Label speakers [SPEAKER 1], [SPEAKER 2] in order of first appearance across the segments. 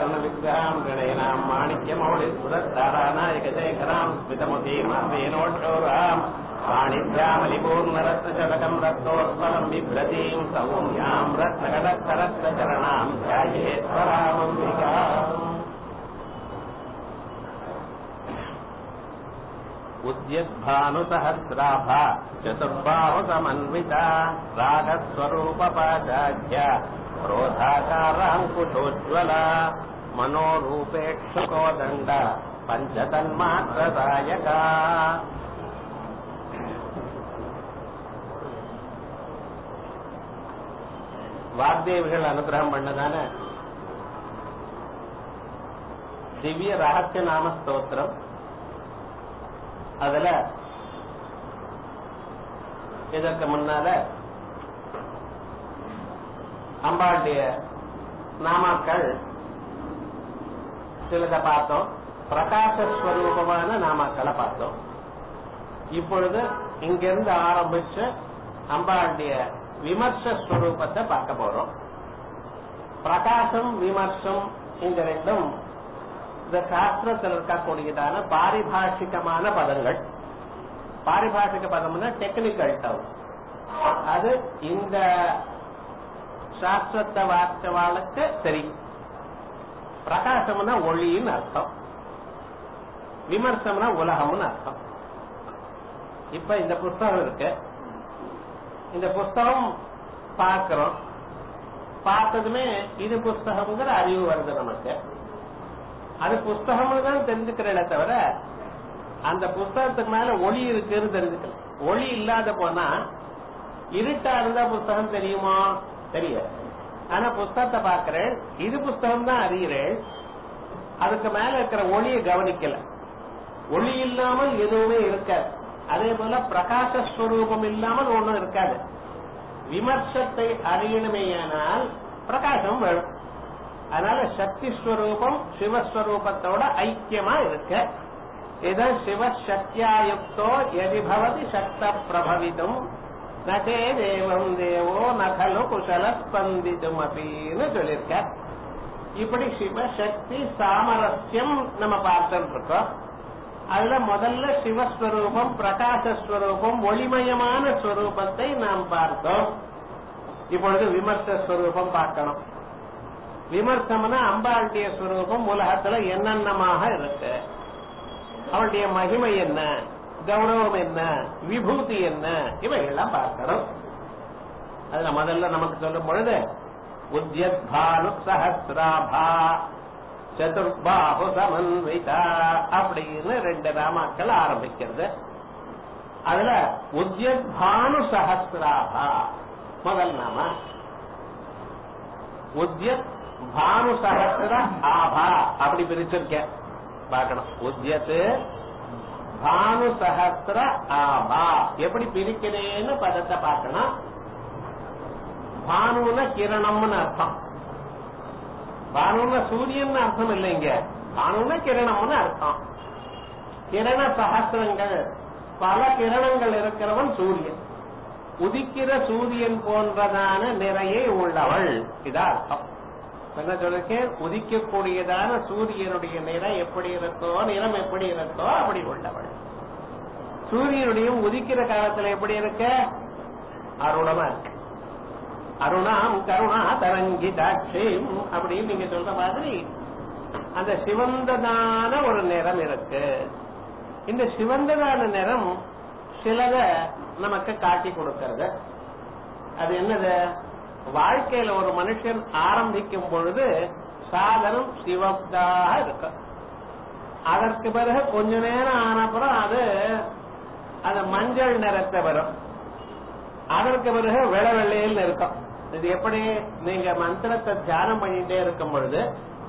[SPEAKER 1] ஸ்வர்ண விக்கிரகாம் கணயனாம் மாணிக்யமௌளி சுரத்தாராநாயகசேகராம் ஸ்மிதமுதீம் வேணோஷோராம் வாணித்யாமலிபூர்ணரத்னசதகம் ரத்தோத்பலம் பிப்ரதீம் சௌம்யாம் ரத்னகடத்தரத்னச்சரணாம் ध्यायेश्वरामम्बिकाम् उद्यद्भानुसहस्राभा चतुर्बाहुसमन्विता रागस्वरूपपाचाढ्य क्रोधाकाराङ्कुशोज्ज्वला मनोरूपेक्षुकोदण्ड पञ्चतन्मात्रदायका வாக்தேவிகள் அனுகிரகம் பண்ணதான திவ்ய ரகசிய நாம ஸ்தோத்திரம் அதுல இதற்கு முன்னால அம்பாளுடைய நாமாக்கள் சிலத பார்த்தோம் பிரகாசஸ்வரூபமான நாமாக்களை பார்த்தோம் இப்பொழுது இங்கிருந்து ஆரம்பிச்ச அம்பாளுடைய விமர்ச ஸ்வரூபத்தை பார்க்க போறோம் பிரகாசம் விமர்சம் இந்த ரெண்டும் இந்த சாஸ்திரத்தில் இருக்கக்கூடியதான பாரிபாஷிகமான பதங்கள் பாரிபாஷிக பதம்னா டெக்னிக்கல் டவுன் அது இந்த சாஸ்திரத்தை வார்த்தவாளுக்கு தெரியும் பிரகாசம்னா ஒளின்னு அர்த்தம் விமர்சம்னா உலகம்னு அர்த்தம் இப்ப இந்த புஸ்தகம் இருக்கு இந்த புஸ்தகம் பார்க்கிறோம் பார்த்ததுமே இது புஸ்தகம்ங்கிற அறிவு வருது நமக்கு அது புஸ்தகம்னு தான் தெரிஞ்சுக்கிறேனே தவிர அந்த புஸ்தகத்துக்கு மேல ஒளி இருக்குன்னு தெரிஞ்சுக்கல ஒளி இல்லாத போனா இருட்டா இருந்தா புஸ்தகம் தெரியுமா தெரியாது ஆனா புஸ்தகத்தை பாக்குறேன் இது புஸ்தகம் தான் அறிகிறேன் அதுக்கு மேல இருக்கிற ஒளியை கவனிக்கல ஒளி இல்லாமல் எதுவுமே இருக்காது அதே போல பிரகாசஸ்வரூபம் இல்லாமல் ஒண்ணும் இருக்காது விமர்சத்தை அறியணுமேயானால் பிரகாசம் வேணும் அதனால சக்தி ஸ்வரூபம் சிவஸ்வரூபத்தோட ஐக்கியமா இருக்க இதான் சிவ சக்தியாயுக்தோ எதி பவதி சக்த பிரபவிதும் நகே தேவம் தேவோ நகலு குசல ஸ்பந்திதும் அப்படின்னு சொல்லியிருக்க இப்படி சிவசக்தி சாமரஸ்யம் நம்ம பார்த்துட்டு இருக்கோம் அதுல முதல்ல சிவஸ்வரூபம் பிரகாசஸ்வரூபம் ஒளிமயமான ஸ்வரூபத்தை நாம் பார்த்தோம் இப்பொழுது விமர்ச ஸ்வரூபம் பார்க்கணும் விமர்சம்னா அம்பாளுடைய ஸ்வரூபம் உலகத்துல என்னென்னமாக இருக்கு அவளுடைய மகிமை என்ன கௌரவம் என்ன விபூதி என்ன இவைகள்லாம் பார்க்கணும் அதுல முதல்ல நமக்கு சொல்லும் பொழுது உத்யத் பானு சஹசிராபா சதுர்பாபு சமன்விதா அப்படின்னு ரெண்டு ராமாக்கள் ஆரம்பிக்கிறது அதுல உத்யத் பானு சஹசிராபா முதல் நாம உத்யத் பானு சஹசிர ஆபா அப்படி பிரிச்சிருக்கேன் பார்க்கணும் உத்யத்து பானு சஹசிர ஆபா எப்படி பிரிக்கிறேன்னு பதத்தை பார்க்கணும் பானுன கிரணம்னு அர்த்தம் பானுன சூரியன் அர்த்தம் இல்லைங்க பானுன கிரணம்னு அர்த்தம் கிரண சகசிரங்கள் பல கிரணங்கள் இருக்கிறவன் சூரியன் உதிக்கிற சூரியன் போன்றதான நிறையை உள்ளவள் இதா அர்த்தம் என்ன சொல்லிருக்கேன் உதிக்கக்கூடியதான சூரியனுடைய நிறம் எப்படி இருக்கோ நிறம் எப்படி இருக்கோ அப்படி உள்ளவள் சூரியனுடைய உதிக்கிற காலத்துல எப்படி இருக்க அருணமா இருக்கு அருணாம் கருணா தரங்கிதாட்சிம் அப்படின்னு நீங்க சொல்ற மாதிரி அந்த சிவந்ததான ஒரு நிறம் இருக்கு இந்த சிவந்ததான நிறம் சிலத நமக்கு காட்டி கொடுக்கிறது அது என்னது வாழ்க்கையில ஒரு மனுஷன் ஆரம்பிக்கும் பொழுது சாதனம் சிவப்தாக இருக்கும் அதற்கு பிறகு கொஞ்ச நேரம் ஆனப்புறம் அது அது மஞ்சள் நிறத்தை வரும் அதற்கு பிறகு வெள வெள்ளையில் இருக்கும் இது எப்படி நீங்க மந்திரத்தை தியானம் பண்ணிட்டே இருக்கும் பொழுது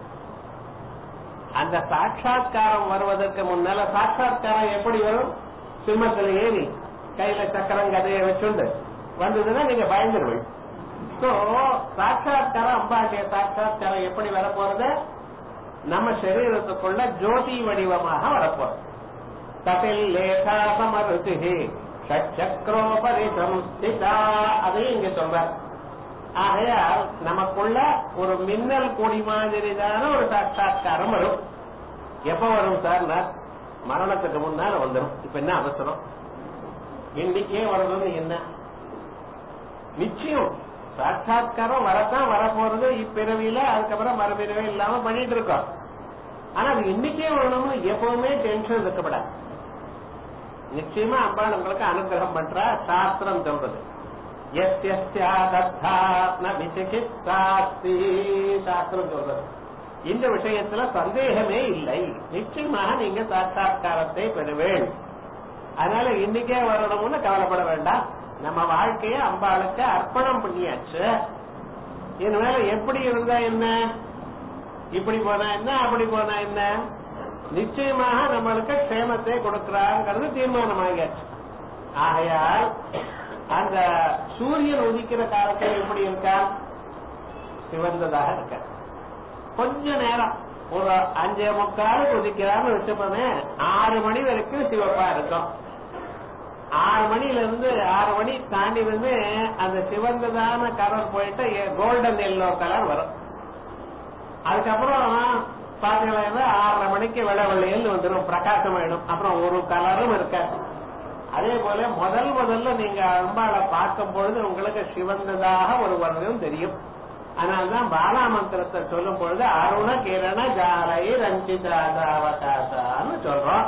[SPEAKER 1] அந்த சாட்சா்காரம் வருவதற்கு முன்னால சாட்சா்காரம் எப்படி வரும் சிம்மத்துல ஏறி கையில சக்கரம் கதையை வச்சுண்டு வந்ததுன்னா நீங்க பயந்துருவீங்க சோ சாட்சா்காரம் அம்பாண்டிய சாட்சா்காரம் எப்படி வரப்போறது நம்ம சரீரத்துக்குள்ள ஜோதி வடிவமாக வரப்போறது தபில் லேகா சமருதி சக்கரோபரி சம்ஸ்திதா அதையும் இங்க சொல்ற ஆகையால் நமக்குள்ள ஒரு மின்னல் கொடி மாதிரிதான ஒரு சாட்சா்காரம் வரும் எப்ப வரும் சார் மரணத்துக்கு முன்னால வந்துடும் இப்ப என்ன அவசரம் இன்னைக்கே வரணும்னு என்ன நிச்சயம் சாட்சா்காரம் வரத்தான் வரப்போறது இப்பிறவியில அதுக்கப்புறம் மறுபிறவி இல்லாம பண்ணிட்டு இருக்கோம் ஆனா அது இன்னைக்கே வரணும்னு எப்பவுமே டென்ஷன் இருக்கப்படாது நிச்சயமா அம்பாள் உங்களுக்கு அனுகிரகம் பண்றா சாஸ்திரம் சொல்றது சாஸ்திரம் சொல்றது இந்த விஷயத்துல சந்தேகமே இல்லை நிச்சயமாக நீங்க சாட்சா்காரத்தை பெறுவேன் அதனால இன்னைக்கே வரணும்னு கவலைப்பட வேண்டாம் நம்ம வாழ்க்கைய அம்பாளுக்கு அர்ப்பணம் பண்ணியாச்சு இனிமேல எப்படி இருந்தா என்ன இப்படி போனா என்ன அப்படி போனா என்ன நிச்சயமாக நம்மளுக்கு க்ஷேமத்தை கொடுக்கிறாங்கிறது தீர்மானமாகியாச்சு ஆகையால் அந்த சூரியன் உதிக்கிற காலத்தில் எப்படி இருக்கா சிவந்ததாக இருக்க கொஞ்ச நேரம் ஒரு அஞ்சே முக்கால் உதிக்கிறான்னு வச்சுப்போமே ஆறு மணி வரைக்கும் சிவப்பா இருக்கும் ஆறு மணில இருந்து ஆறு மணி தாண்டி வந்து அந்த சிவந்ததான கலர் போயிட்டு கோல்டன் எல்லோ கலர் வரும் அதுக்கப்புறம் பாத்தீங்கன்னா ஆறரை மணிக்கு வெள்ள வெள்ளையில் வந்துடும் பிரகாசம் ஆயிடும் அப்புறம் ஒரு கலரும் இருக்காது அதே போல முதல் முதல்ல நீங்க அம்பாளை பார்க்கும் பொழுது உங்களுக்கு சிவந்ததாக ஒரு வர்ணம் தெரியும் அதனால்தான் பாலாமந்திரத்தை சொல்லும் பொழுது அருண கிரண ஜாலை ரஞ்சிதாவகாசான்னு சொல்றோம்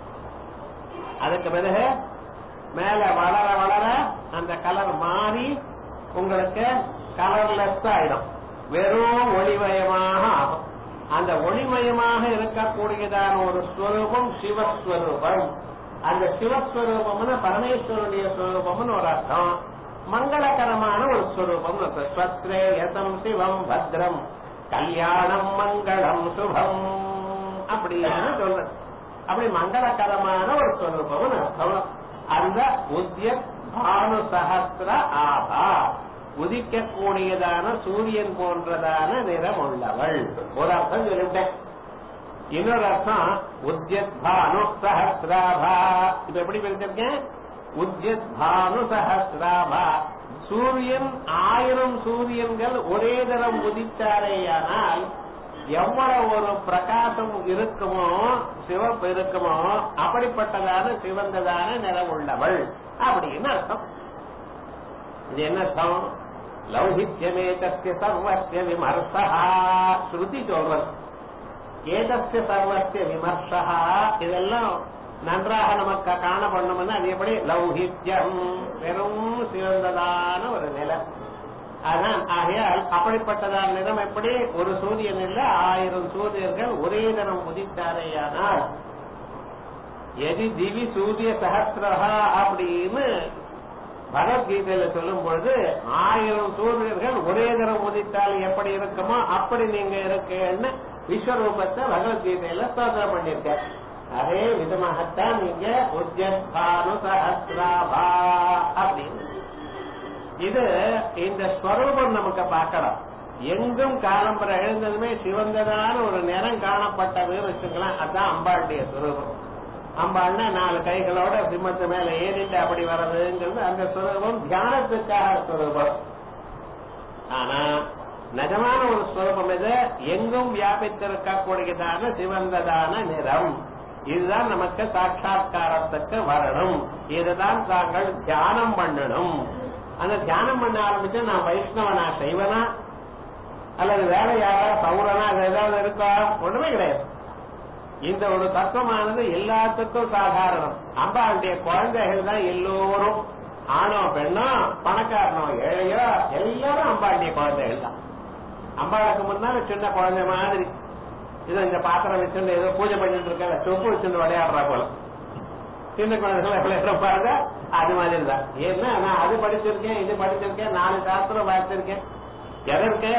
[SPEAKER 1] அதுக்கு பிறகு மேல வளர வளர அந்த கலர் மாறி உங்களுக்கு கலர்லெஸ் ஆயிடும் வெறும் ஒளிமயமாக ஆகும் அந்த ஒளிமயமாக இருக்கக்கூடியதான ஒரு ஸ்வரூபம் சிவஸ்வரூபம் அந்த சிவஸ்வரூபம்னு பரமேஸ்வருடைய ஸ்வரூபம்னு ஒரு அர்த்தம் மங்களகரமான ஒரு ஸ்வரூபம் ஸ்வத்ரேயசம் சிவம் பத்ரம் கல்யாணம் மங்களம் சுபம் அப்படின்னு சொல்றது அப்படி மங்களகரமான ஒரு ஸ்வரூபம் அர்த்தம் அந்த உத்திய பானு சகசிர ஆபா உதிக்கக்கூடியதான சூரியன் போன்றதான நிறம் உள்ளவள் ஒரு அர்த்தம் சொல்லிவிட்டேன் இன்னொரு அர்த்தம் உத்யத் பானு சஹசிராபா இப்ப எப்படி பிரிச்சிருக்கேன் உத்யத் பானு சஹசிராபா சூரியன் ஆயிரம் சூரியன்கள் ஒரே தரம் உதித்தாரேயானால் எவ்வளவு ஒரு பிரகாசம் இருக்குமோ சிவப்பு இருக்குமோ அப்படிப்பட்டதான சிவந்ததான நிறம் உள்ளவள் அப்படின்னு அர்த்தம் இது என்ன அர்த்தம் லௌகித்யமேதஸ்ய சர்வஸ்ய விமர்சா ஸ்ருதி சொல்றது ஏதஸ்ய சர்வஸ்ய விமர்சா இதெல்லாம் நன்றாக நமக்கு காணப்படணும்னா அது எப்படி லௌகித்யம் வெறும் சிறந்ததான ஒரு நிலம் அதான் ஆகையால் அப்படிப்பட்டதான நிறம் எப்படி ஒரு சூரியன் இல்ல ஆயிரம் சூரியர்கள் ஒரே தினம் உதித்தாரேயானால் எதி திவி சூரிய சகசிரஹா அப்படின்னு பகவத்கீதையில சொல்லும் பொழுது ஆயிரம் சூரியர்கள் ஒரே தரம் உதித்தால் எப்படி இருக்குமோ அப்படி நீங்க இருக்கேன்னு விஸ்வரூபத்தை பகவத்கீதையில ஸ்தோத்திரம் பண்ணிருக்க அதே விதமாகத்தான் நீங்க உஜ்ஜானு சஹசிராபா அப்படின்னு இது இந்த ஸ்வரூபம் நமக்கு பார்க்கலாம் எங்கும் காலம்பர எழுந்ததுமே சிவந்ததான ஒரு நிறம் காணப்பட்டதுன்னு வச்சுக்கலாம் அதான் அம்பாளுடைய சுரூபம் அம்பாள்னா நாலு கைகளோட சிம்மத்து மேல ஏறிட்டு அப்படி வர்றதுங்கிறது அந்த சுரூபம் தியானத்துக்காக சுரூபம் ஆனா நிஜமான ஒரு ஸ்வரூபம் இது எங்கும் வியாபித்திருக்கக்கூடியதான சிவந்ததான நிறம் இதுதான் நமக்கு சாட்சா்காரத்துக்கு வரணும் இதுதான் தாங்கள் தியானம் பண்ணணும் அந்த தியானம் பண்ண ஆரம்பிச்சு நான் வைஷ்ணவனா செய்வனா அல்லது வேற யாரா சௌரனா அது ஏதாவது இருக்கா ஒண்ணுமே கிடையாது இந்த ஒரு தத்துவமானது எல்லாத்துக்கும் சாதாரணம் அம்பாளுடைய குழந்தைகள் தான் எல்லோரும் ஆணோ பெண்ணோ பணக்காரனோ ஏழையோ எல்லாரும் அம்பாளுடைய குழந்தைகள் தான் அம்பாளுக்கு முன்னால சின்ன குழந்தை மாதிரி இதோ இந்த பாத்திரம் வச்சுட்டு ஏதோ பூஜை பண்ணிட்டு இருக்க சொப்பு வச்சுட்டு விளையாடுறா போல சின்ன குழந்தைகள் விளையாடுற பாருங்க அது மாதிரி தான் ஏன்னா நான் அது படிச்சிருக்கேன் இது படிச்சிருக்கேன் நாலு சாஸ்திரம் பார்த்திருக்கேன் எதற்கு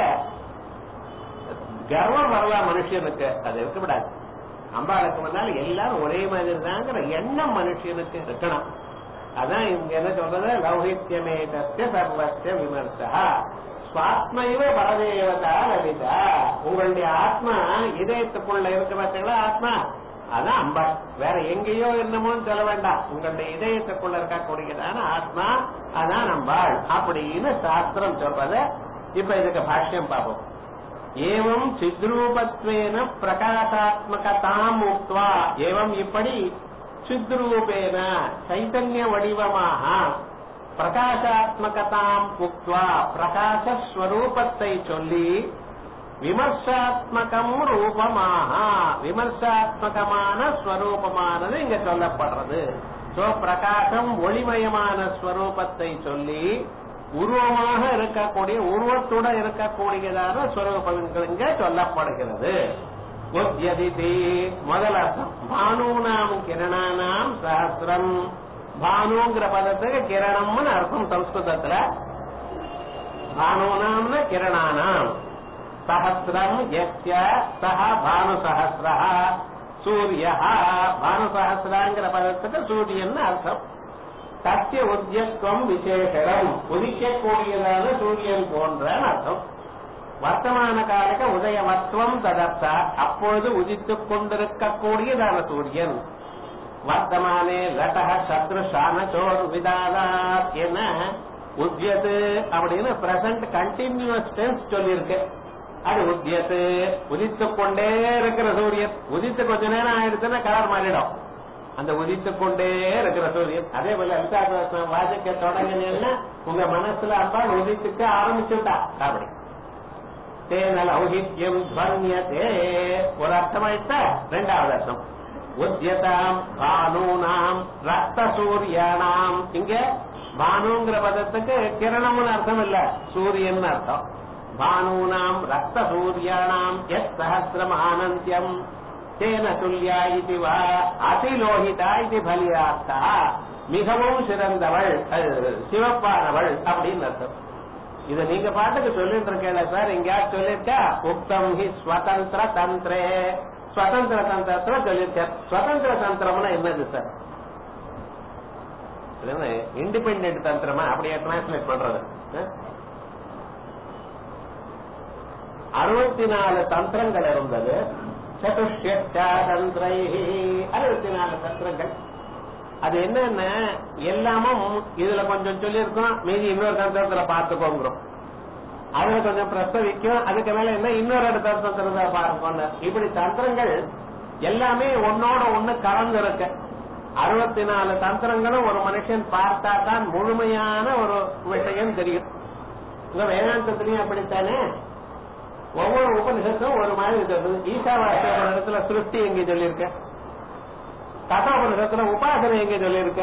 [SPEAKER 1] கர்வம் வரலாம் மனுஷனுக்கு அது இருக்கக்கூடாது அம்பாளுக்கு முன்னால் எல்லாரும் ஒரே மாதிரி தாங்கிற எண்ணம் மனுஷனுக்கு இருக்கணும் அதான் இங்க என்ன சொல்றது லௌகித்யமே தஸ்ய சர்வஸ்ய விமர்சா சுவாத்மைவ பரதேவதா லபிதா உங்களுடைய ஆத்மா இதயத்துக்குள்ள இருக்க பார்த்தீங்களா ஆத்மா அதான் அம்பாள் வேற எங்கேயோ என்னமோன்னு சொல்ல வேண்டாம் உங்களுடைய இதயத்துக்குள்ள இருக்கக்கூடியதான ஆத்மா அதான் அம்பாள் அப்படின்னு சாஸ்திரம் சொல்றது இப்ப இதுக்கு பாஷ்யம் பார்ப்போம் ஏவம் சித்ரூபத்வேன பிரகாசாத்மகதாம் உக்வா ஏவம் இப்படி சித்ரூபேன சைத்தன்ய வடிவமாக பிரகாசாத்மகதாம் உக்வா பிரகாசஸ்வரூபத்தை சொல்லி விமர்சாத்மகம் ரூபமாக விமர்சாத்மகமான ஸ்வரூபமானது இங்க சொல்லப்படுறது சோ பிரகாசம் ஒளிமயமான ஸ்வரூபத்தை சொல்லி உருவமாக இருக்கக்கூடிய உருவத்துட இருக்கக்கூடியதான ஸ்வரூபங்கள் இங்க சொல்லப்படுகிறது உத்யதிதி முதல் அர்த்தம் பானூனாம் கிரணானாம் சஹசிரம் பானுங்கிற பதத்துக்கு கிரணம்னு அர்த்தம் சம்ஸ்கிருதத்துல பானூனாம்னு கிரணானாம் சஹசிரம் எஸ்ய சஹ பானு சஹசிர சூரிய பானு சஹசிராங்கிற பதத்துக்கு சூரியன் அர்த்தம் சத்திய உத்தியத்துவம் விசேஷம் உதிக்கக்கூடியதான சூரியன் போன்ற அர்த்தம் வர்த்தமான காலக உதயவத்துவம் ததர்த்தா அப்பொழுது உதித்துக் கொண்டிருக்கக்கூடியதான சூரியன் வர்த்தமானே ரதக சத்ருஷான சோர் விதாதாத் என உத்யது அப்படின்னு பிரசன்ட் கண்டினியூஸ் டென்ஸ் சொல்லியிருக்கு அது உத்தியத்து உதித்துக் கொண்டே இருக்கிற சூரியன் உதித்து கொஞ்ச நேரம் ஆயிடுச்சுன்னா கலர் மாறிடும் அந்த உதித்துக் கொண்டே இருக்கிற சூரியன் அதே போல அமிதாபம் வாசிக்க தொடங்கினீங்கன்னா உங்க மனசுல அப்பா உதித்துக்க ஆரம்பிச்சுட்டா அப்படி தேனல் ஔஹித்யம் துவன்யதே ஒரு அர்த்தமாயிட்டா ரெண்டாவது அர்த்தம் உத்தியதாம் பானூனாம் ரத்த சூரியானாம் இங்க பானுங்கிற பதத்துக்கு கிரணம்னு அர்த்தம் இல்ல சூரியன் அர்த்தம் பானூனாம் ரத்த சூரியானாம் எஸ் சஹசிரம் ஆனந்தியம் தேன துல்யா இது வா அதிலோகிதா இது பலியாத்தா மிகவும் சிறந்தவள் அது சிவப்பானவள் அப்படின்னு அர்த்தம் இத நீங்க பாட்டுக்கு சொல்லிட்டு இருக்கேன் சார் எங்கேயாவது சொல்லிருக்கா உக்தம் ஹி ஸ்வதந்திர தந்திரே ஸ்வதந்திர தந்திரத்துல சொல்லியிருக்கார் ஸ்வதந்திர தந்திரம்னா என்னது சார் இண்டிபெண்டன்ட் தந்திரமா அப்படியே டிரான்ஸ்லேட் பண்றது அறுபத்தி நாலு தந்திரங்கள் இருந்தது சதுஷ்டந்திரை அறுபத்தி நாலு தந்திரங்கள் அது என்னன்னா எல்லாமும் இதுல கொஞ்சம் சொல்லியிருக்கோம் மீதி இன்னொரு தந்திரத்துல பார்த்துக்கோங்கிறோம் அதுல கொஞ்சம் பிரஸ்தவிக்கும் அதுக்கு மேல என்ன இன்னொரு இடத்துல தந்திரத்தை பார்க்கணும் இப்படி தந்திரங்கள் எல்லாமே ஒன்னோட ஒண்ணு கலந்து இருக்கு அறுபத்தி நாலு தந்திரங்களும் ஒரு மனுஷன் பார்த்தா தான் முழுமையான ஒரு விஷயம் தெரியும் இந்த வேதாந்தத்திலையும் அப்படித்தானே ஒவ்வொரு உபனிஷத்தும் ஒரு மாதிரி சொல்றது ஈசாவாசிய இடத்துல சிருஷ்டி எங்க சொல்லியிருக்க கதோபனிஷத்துல உபாசனை எங்க சொல்லியிருக்க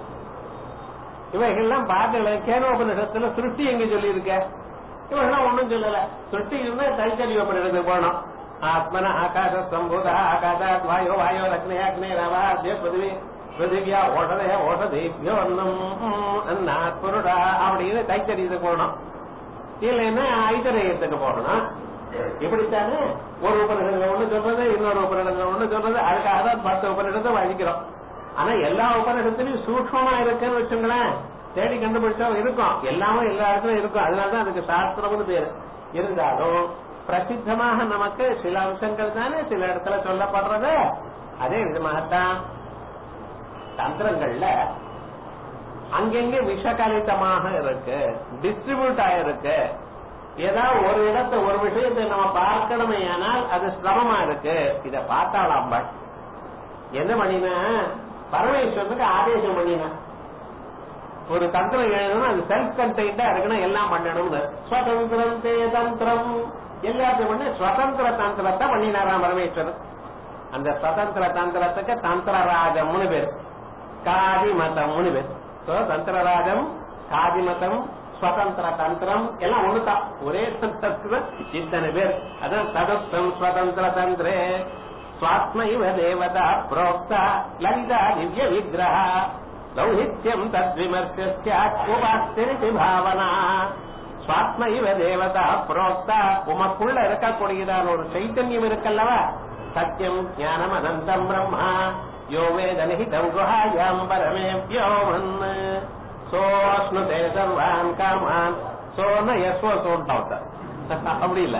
[SPEAKER 1] இவைகள்லாம் பார்க்கல கேனோபனிஷத்துல சிருஷ்டி எங்க சொல்லியிருக்க இவெல்லாம் ஒண்ணும் சொல்லல சிருஷ்டி இருந்தா தைத்தறிய உபனிஷத்துக்கு போனோம் ஆத்மன ஆகாச சம்பூத ஆகாசாத் வாயோ வாயோ அக்னே அக்னே ரவா அத்ய பிருதிவி பிருதிவியா ஓஷதே ஓஷதேபியோ அன்னம் அன்னாத் புருடா அப்படின்னு தைத்தறியத்துக்கு போனோம் இல்லைன்னா ஐதரயத்துக்கு போகணும் இப்படித்தானே ஒரு உபநிடங்கள் ஒண்ணு சொல்றது இன்னொரு உபநிடங்கள் ஒண்ணு சொல்றது அதுக்காக தான் பத்து உபநிடத்தை வகிக்கிறோம் ஆனா எல்லா உபநிடத்திலையும் சூக்மமா இருக்குன்னு வச்சுங்களேன் தேடி கண்டுபிடிச்சா இருக்கும் எல்லாமே எல்லா இடத்துலயும் இருக்கும் அதனாலதான் அதுக்கு சாஸ்திரம்னு பேரு இருந்தாலும் பிரசித்தமாக நமக்கு சில அம்சங்கள் தானே சில இடத்துல சொல்லப்படுறது அதே விதமாகத்தான் தந்திரங்கள்ல அங்கெங்க விஷகலிதமாக இருக்கு டிஸ்ட்ரிபியூட் ஆயிருக்கு ஏதாவது ஒரு இடத்தை ஒரு விஷயத்தை நம்ம பார்க்கணுமே ஆனால் அது சிரமமா இருக்கு இத பார்த்தாலாம் அம்பாள் என்ன பண்ணினா பரமேஸ்வரனுக்கு ஆதேசம் பண்ணினா ஒரு தந்திரம் எழுதணும் அது செல்ஃப் கண்டெய்ண்டா இருக்கணும் எல்லாம் பண்ணணும்னு ஸ்வதந்திரம் தே தந்திரம் எல்லாத்தையும் பண்ணி ஸ்வதந்திர தந்திரத்தை பண்ணினாராம் பரமேஸ்வரன் அந்த சுதந்திர தந்திரத்துக்கு தந்திரராஜம்னு பேர் காதிமதம்னு பேர் So, தந்திரராஜம் காதிமதம் ஸ்வதந்திர தந்திரம் எல்லாம் ஒண்ணுதான் ஒரே தந்திரத்துல இத்தனை பேர் அதான் சதுப்தம் ஸ்வதந்திர தந்திரே சுவாத்ம இவ தேவதா புரோக்தா லலிதா திவ்ய விக்கிரக லௌஹித்யம் தத்விமர்சியாஸ்திரி பாவனா சுவாத்ம இவ தேவதா புரோக்தா உமக்குள்ள இருக்கக்கூடியதான ஒரு சைத்தன்யம் இருக்கல்லவா சத்தியம் ஞானம் அனந்தம் பிரம்மா யோ வேத நிகிதம் குஹாயாம் பரமே வியோமன் சோஸ்னுதே சர்வான் காமான் சோன யஸ்வ சோன்ட்டாவத்த அப்படி இல்ல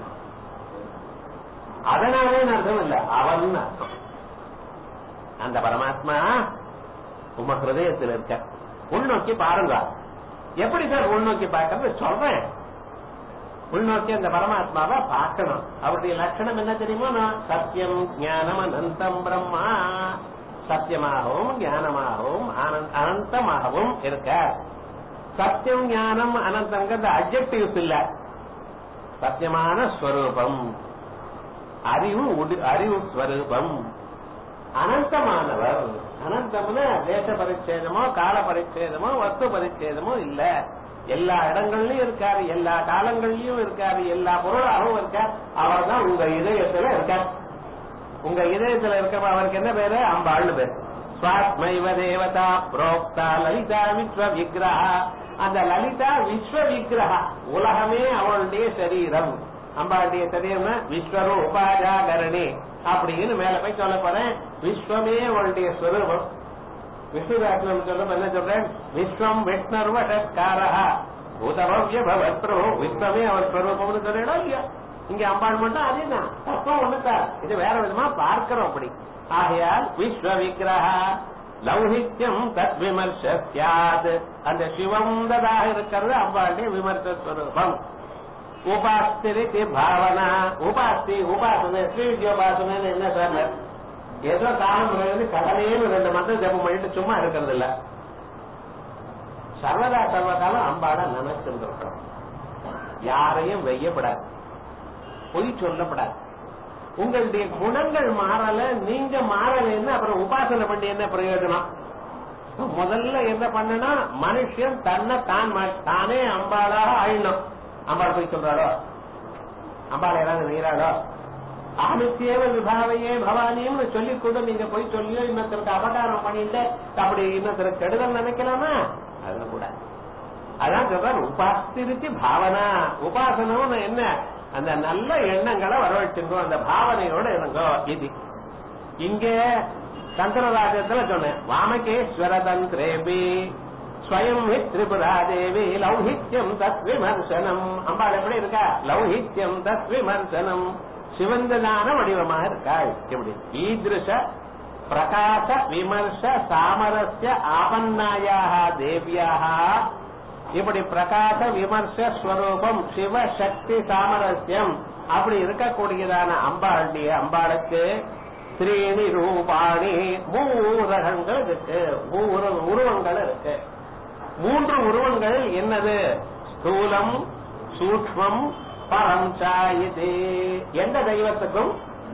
[SPEAKER 1] அதனாலே அர்த்தம் இல்ல அவன் அர்த்தம் அந்த பரமாத்மா உம ஹிருதயத்தில் இருக்க உள்நோக்கி பாருங்க எப்படி சார் உள்நோக்கி பார்க்கறது சொல்றேன் உள்நோக்கி அந்த பரமாத்மாவை பார்க்கணும் அவருடைய லட்சணம் என்ன தெரியுமா நான் சத்தியம் ஞானம் அனந்தம் பிரம்மா சத்தியமாகவும் ஞானமாகவும் ஆனந்த- அனந்தமாகவும் இருக்க சத்தியம் ஞானம் அனந்தங்கிறது அப்ஜெக்டிவ்ஸ் இல்ல சத்தியமான ஸ்வரூபம் அறிவு உடு- அறிவு ஸ்வரூபம் அனந்தமானவர் அனந்தம்னு தேச பரிச்சேதமோ கால பரிச்சேதமோ வஸ்து பரிச்சேதமோ இல்ல எல்லா இடங்கள்லயும் இருக்காரு எல்லா காலங்கள்லயும் இருக்காரு எல்லா பொருளாகவும் இருக்கார் அவர் தான் உங்க இதயத்துல இருக்கார் உங்க இதயத்துல இருக்கிற அவருக்கு என்ன பேரு அம்பாள்னு பேரு சுவாத்மைவ தேவதா புரோக்தா லலிதா விஸ்வ விக்கிரஹா அந்த லலிதா விஸ்வ விக்கிரஹா உலகமே அவளுடைய சரீரம் அம்பாளுடைய சரீரம் விஸ்வரூபாஜாகரணி அப்படின்னு மேல போய் சொல்ல போறேன் விஸ்வமே அவளுடைய ஸ்வரூபம் விஷ்ணுதாசனம் சொல்லும் என்ன சொல்றேன் விஸ்வம் விஷ்ணர்வஷத்காரா பூதபவ்ய பவத்ரோ விஸ்வமே அவர் ஸ்வரூபம்னு சொல்லிடா இல்லையா இங்க அம்பாள் மட்டும் அதே தான் தத்துவம் ஒண்ணுதான் இது வேற விதமா பார்க்கிறோம் அப்படி ஆகையால் விஸ்வ விக்கிரகா லௌகித்யம் தத் விமர்ச சியாத் அந்த சிவந்ததாக இருக்கிறது அம்பாளுடைய விமர்ச ஸ்வரூபம் உபாஸ்திரிக்கு பாவனா உபாஸ்தி உபாசனை ஸ்ரீ வித்யோபாசனை என்ன சொன்னார் ஏதோ தானம் வந்து கடலையும் ரெண்டு மந்திரம் ஜபம் பண்ணிட்டு சும்மா இருக்கிறது இல்ல சர்வதா சர்வகாலம் அம்பாட நினைச்சிருந்திருக்கிறோம் யாரையும் வெய்யப்படாது பொய் சொல்லப்படாது உங்களுடைய குணங்கள் மாறல நீங்க மாறலைன்னு அப்புறம் உபாசனை பண்ணி என்ன பிரயோஜனம் முதல்ல என்ன பண்ணனா மனுஷன் தன்னை தான் மா- தானே அம்பாளாக ஆயிடணும் அம்பாள் போய் சொல்றாளோ அம்பாள் ஏதாவது நீராடோ அகமித்தேவ விபாவையே பவானியும் சொல்லி கூட நீங்க போய் சொல்லியோ இன்னொருத்தருக்கு அபகாரம் பண்ணிட்டு அப்படி இன்னொருத்தருக்கு கெடுதல் நினைக்கலாமா அது கூட அதான் சொல்றார் உபாஸ்திருத்தி பாவனா உபாசனம் என்ன அந்த நல்ல எண்ணங்களை வரவழைச்சுங்கோ அந்த பாவனையோட இருங்கோ இது இங்க தந்திரராஜத்துல சொன்னேன் வாமகேஸ்வர தந்திரேபி ஸ்வயம் ஹி திரிபுரா தேவி லௌகித்யம் தத் விமர்சனம் அம்பாள் எப்படி இருக்கா லௌகித்யம் தத் விமர்சனம் சிவந்ததான வடிவமா இருக்காள் எப்படி ஈதிருஷ பிரகாச விமர்ச சாமரஸ்ய ஆபன்னாயாக தேவியாக இப்படி பிரகாச விமர்ச ஸ்வரூபம் சிவ சக்தி சாமரஸ்யம் அப்படி இருக்கக்கூடியதான அம்பாளுடைய அம்பாளுக்கு ஸ்ரீனி ரூபாணி மூரகங்கள் இருக்கு மூரு உருவங்கள் இருக்கு மூன்று உருவங்கள் என்னது ஸ்தூலம் சூக்மம் பரம் சாயுது எந்த தெய்வத்துக்கும்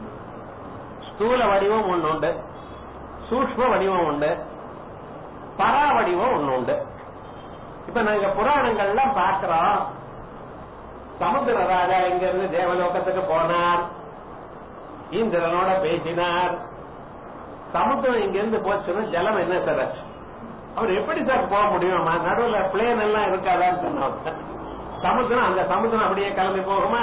[SPEAKER 1] ஸ்தூல வடிவம் ஒண்ணு உண்டு சூக்ம வடிவம் உண்டு பரா வடிவம் ஒண்ணு உண்டு இப்ப நாங்க புராணங்கள்லாம் பார்க்கிறோம் சமுத்திர ராஜா இங்க இருந்து தேவலோகத்துக்கு போனார் இந்திரனோட பேசினார் சமுத்திரம் இங்க இருந்து போச்சுன்னா ஜலம் என்ன சார் ஆச்சு? அவர் எப்படி சார் போக முடியுமா நடுவுல பிளேன் எல்லாம் இருக்காதான்னு சொன்னாங்க சமுத்திரம் அந்த சமுத்திரம் அப்படியே கிளம்பி போகுமா